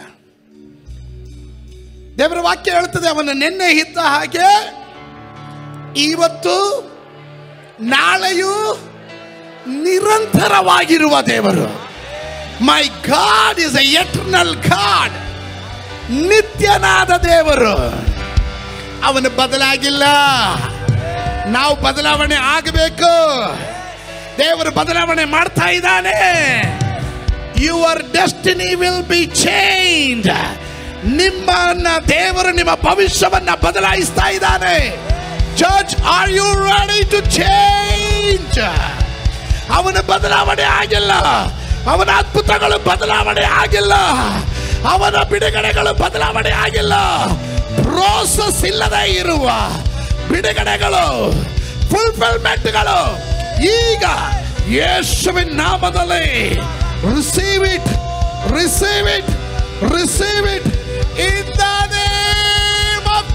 ದೇವರ ವಾಕ್ಯ ಹೇಳ್ತದೆ ಅವನ ನಿನ್ನೆ ಇದ್ದ ಹಾಗೆ ಇವತ್ತು ನಾಳೆಯೂ ನಿರಂತರವಾಗಿರುವ ದೇವರು my God is a eternal God ನಿತ್ಯನಾದ ದೇವರು ಅವನು ಬದಲಾಗಿಲ್ಲ ನಾವು ಬದಲಾವಣೆ ಆಗಬೇಕು ದೇವರು ಬದಲಾವಣೆ ಮಾಡ್ತಾ ಇದ್ದಾನೆ your destiny will be change ನಿಮ್ಮನ್ನ ದೇವರು ನಿಮ್ಮ ಭವಿಷ್ಯವನ್ನ ಬದಲಾಯಿಸ್ತಾ ಇದ್ದಾನೆ church are you ready to change ಅವನ ಬದಲಾವಣೆ ಆಗಿಲ್ಲ ಅವನ ಅದ್ಭುತಗಳು ಬದಲಾವಣೆ ಆಗಿಲ್ಲ ಅವನ ಬಿಡುಗಡೆಗಳು ಬದಲಾವಣೆ ಆಗಿಲ್ಲ ಪ್ರೋಸೆಸ್ ಇಲ್ಲದೆ ಇರುವ ಬಿಡುಗಡೆಗಳು ಫುಲ್ಫಿಲ್ಮೆಂಟ್ಗಳು ಈಗ ಯೇಸುವಿನ ನಾಮದಲ್ಲಿ receive it receive it receive it in the name of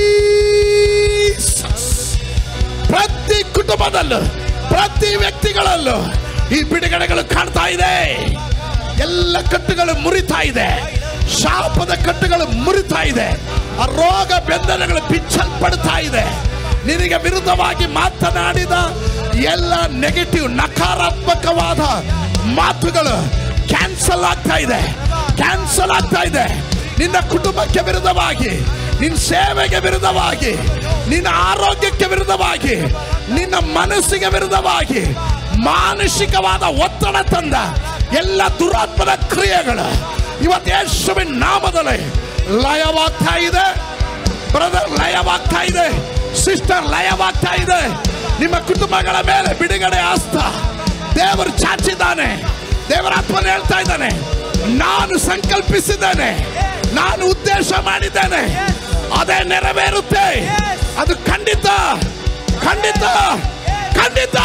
Jesus ಪ್ರತಿ ಕುಟುಂಬದಲ್ಲೂ ಪ್ರತಿ ವ್ಯಕ್ತಿಗಳಲ್ಲೂ ಈ ಬಿಡುಗಡೆಗಳು ಕಾಣ್ತಾ ಇದೆ ಎಲ್ಲ ಕಟ್ಟುಗಳು ಮುರಿತಾ ಇದೆ ಶಾಪದ ಕಟ್ಟುಗಳು ಮುರಿತಾ ಇದೆ ಆ ರೋಗ ಬೆಂದನೆಗಳು ಬಿಚ್ಚಲ್ಪಡ್ತಾ ಇದೆ ನಿನಗೆ ವಿರುದ್ಧವಾಗಿ ಮಾತನಾಡಿದ ಎಲ್ಲ ನೆಗೆಟಿವ್ ನಕಾರಾತ್ಮಕವಾದ ಮಾತುಗಳು ಕ್ಯಾನ್ಸಲ್ ಆಗ್ತಾ ಇದೆ ಕ್ಯಾನ್ಸಲ್ ಆಗ್ತಾ ಇದೆ ನಿನ್ನ ಕುಟುಂಬಕ್ಕೆ ವಿರುದ್ಧವಾಗಿ ನಿನ್ನ ಸೇವೆಗೆ ವಿರುದ್ಧವಾಗಿ ನಿನ್ನ ಆರೋಗ್ಯಕ್ಕೆ ವಿರುದ್ಧವಾಗಿ ನಿನ್ನ ಮನಸ್ಸಿಗೆ ವಿರುದ್ಧವಾಗಿ ಮಾನಸಿಕವಾದ ಒತ್ತಡ ತಂದ ಎಲ್ಲ ದುರಾತ್ಮದ ಕ್ರಿಯೆಗಳು ಇವತ್ತು ಯೇಸುವಿನ ನಾಮದಲ್ಲಿ ಲಯವಾಗ್ತಾ ಇದೆ ಬ್ರದರ್ ಲಯವಾಗ್ತಾ ಇದೆ ಸಿಸ್ಟರ್ ಲಯವಾಗ್ತಾ ಇದೆ ನಿಮ್ಮ ಕುಟುಂಬಗಳ ಮೇಲೆ ಬಿಡುಗಡೆ ಆಸ್ತ ದೇವರು ಚಾಚಿದ್ದಾನೆ ದೇವರ ಆತ್ಮನ ಹೇಳ್ತಾ ಇದ್ದಾನೆ ನಾನು ಸಂಕಲ್ಪಿಸಿದ್ದೇನೆ ನಾನು ಉದ್ದೇಶ ಮಾಡಿದ್ದೇನೆ ಅದೇ ನೆರವೇರುತ್ತೆ ಅದು ಖಂಡಿತ ಖಂಡಿತ ಖಂಡಿತ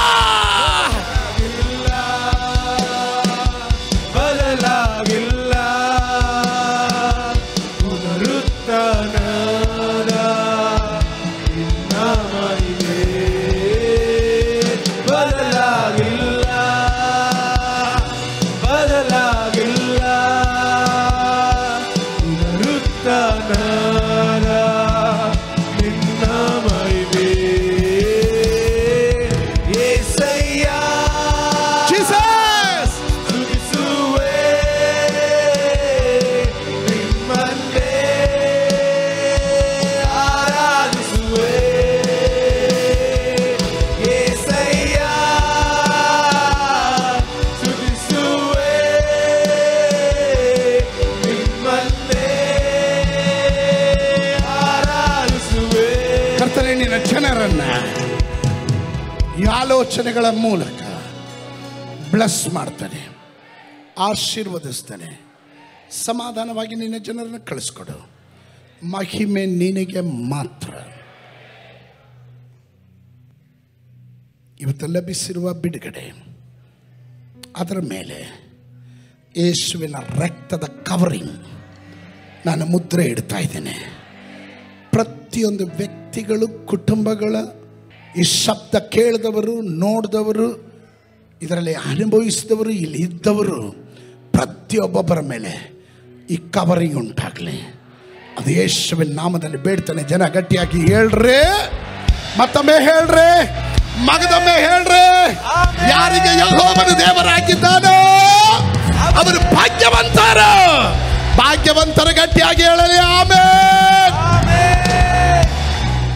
ಬದಲಾಗಿಲ್ಲ ಪುನರುತ್ಥಾನದ ನಿನ್ನ ಮಹಿಮೆ ಬದಲಾಗಿಲ್ಲ ಬದಲಾಗಿಲ್ಲ ಪುನರುತ್ಥಾನದ ನಿನ್ನ ಮಹಿಮೆ ಏಸಯ್ಯ ಜೀಸಸ್ ಸ್ತುತಿಸುವೆ ನಿಮ್ಮನ್ನೇ ಆರಾಧಿಸುವೆ ಏಸಯ್ಯ ಸ್ತುತಿಸುವೆ ನಿಮ್ಮನ್ನೇ ಆರಾಧಿಸುವೆ ಕರ್ತನೆ ನಿನ್ನ ಜನರನ್ನ ಈ ಆಲೋಚನೆಗಳ ಮೂಲಕ ಬ್ಲಸ್ ಮಾಡ್ತಾನೆ ಆಶೀರ್ವದಿಸ್ತಾನೆ ಸಮಾಧಾನವಾಗಿ ನಿನ್ನ ಜನರನ್ನು ಕಳಿಸ್ಕೊಡು ಮಹಿಮೆ ನಿನಗೆ ಮಾತ್ರ ಇವತ್ತು ಲಭಿಸಿರುವ ಬಿಡುಗಡೆ ಅದರ ಮೇಲೆ ಯೇಸುವಿನ ರಕ್ತದ ಕವರಿಂಗ್ ನಾನು ಮುದ್ರೆ ಇಡ್ತಾ ಇದ್ದೇನೆ ಪ್ರತಿಯೊಂದು ವ್ಯಕ್ತಿಗಳು ಕುಟುಂಬಗಳ ಈ ಶಬ್ದ ಕೇಳಿದವರು ನೋಡಿದವರು ಇದರಲ್ಲಿ ಅನುಭವಿಸಿದವರು ಇಲ್ಲಿ ಇದ್ದವರು ಪ್ರತಿಯೊಬ್ಬೊಬ್ಬರ ಮೇಲೆ ಈ ಕವರಿಂಗ್ ಉಂಟಾಗಲಿ ಅದು ಯೇಸುವಿನ ನಾಮದಲ್ಲಿ ಬೇಡ್ತಾನೆ ಜನ ಗಟ್ಟಿಯಾಗಿ ಹೇಳ್ರಿ ಮತ್ತೊಮ್ಮೆ ಹೇಳ್ರಿ ಮಗದೊಮ್ಮೆ ಹೇಳ್ರಿ ಯಾರಿಗೆ ಯಹೋವನು ದೇವರಾಗಿದ್ದಾನೋ ಅವರು ಭಾಗ್ಯವಂತರ ಭಾಗ್ಯವಂತರ ಗಟ್ಟಿಯಾಗಿ ಹೇಳಲಿ ಆಮೇಲೆ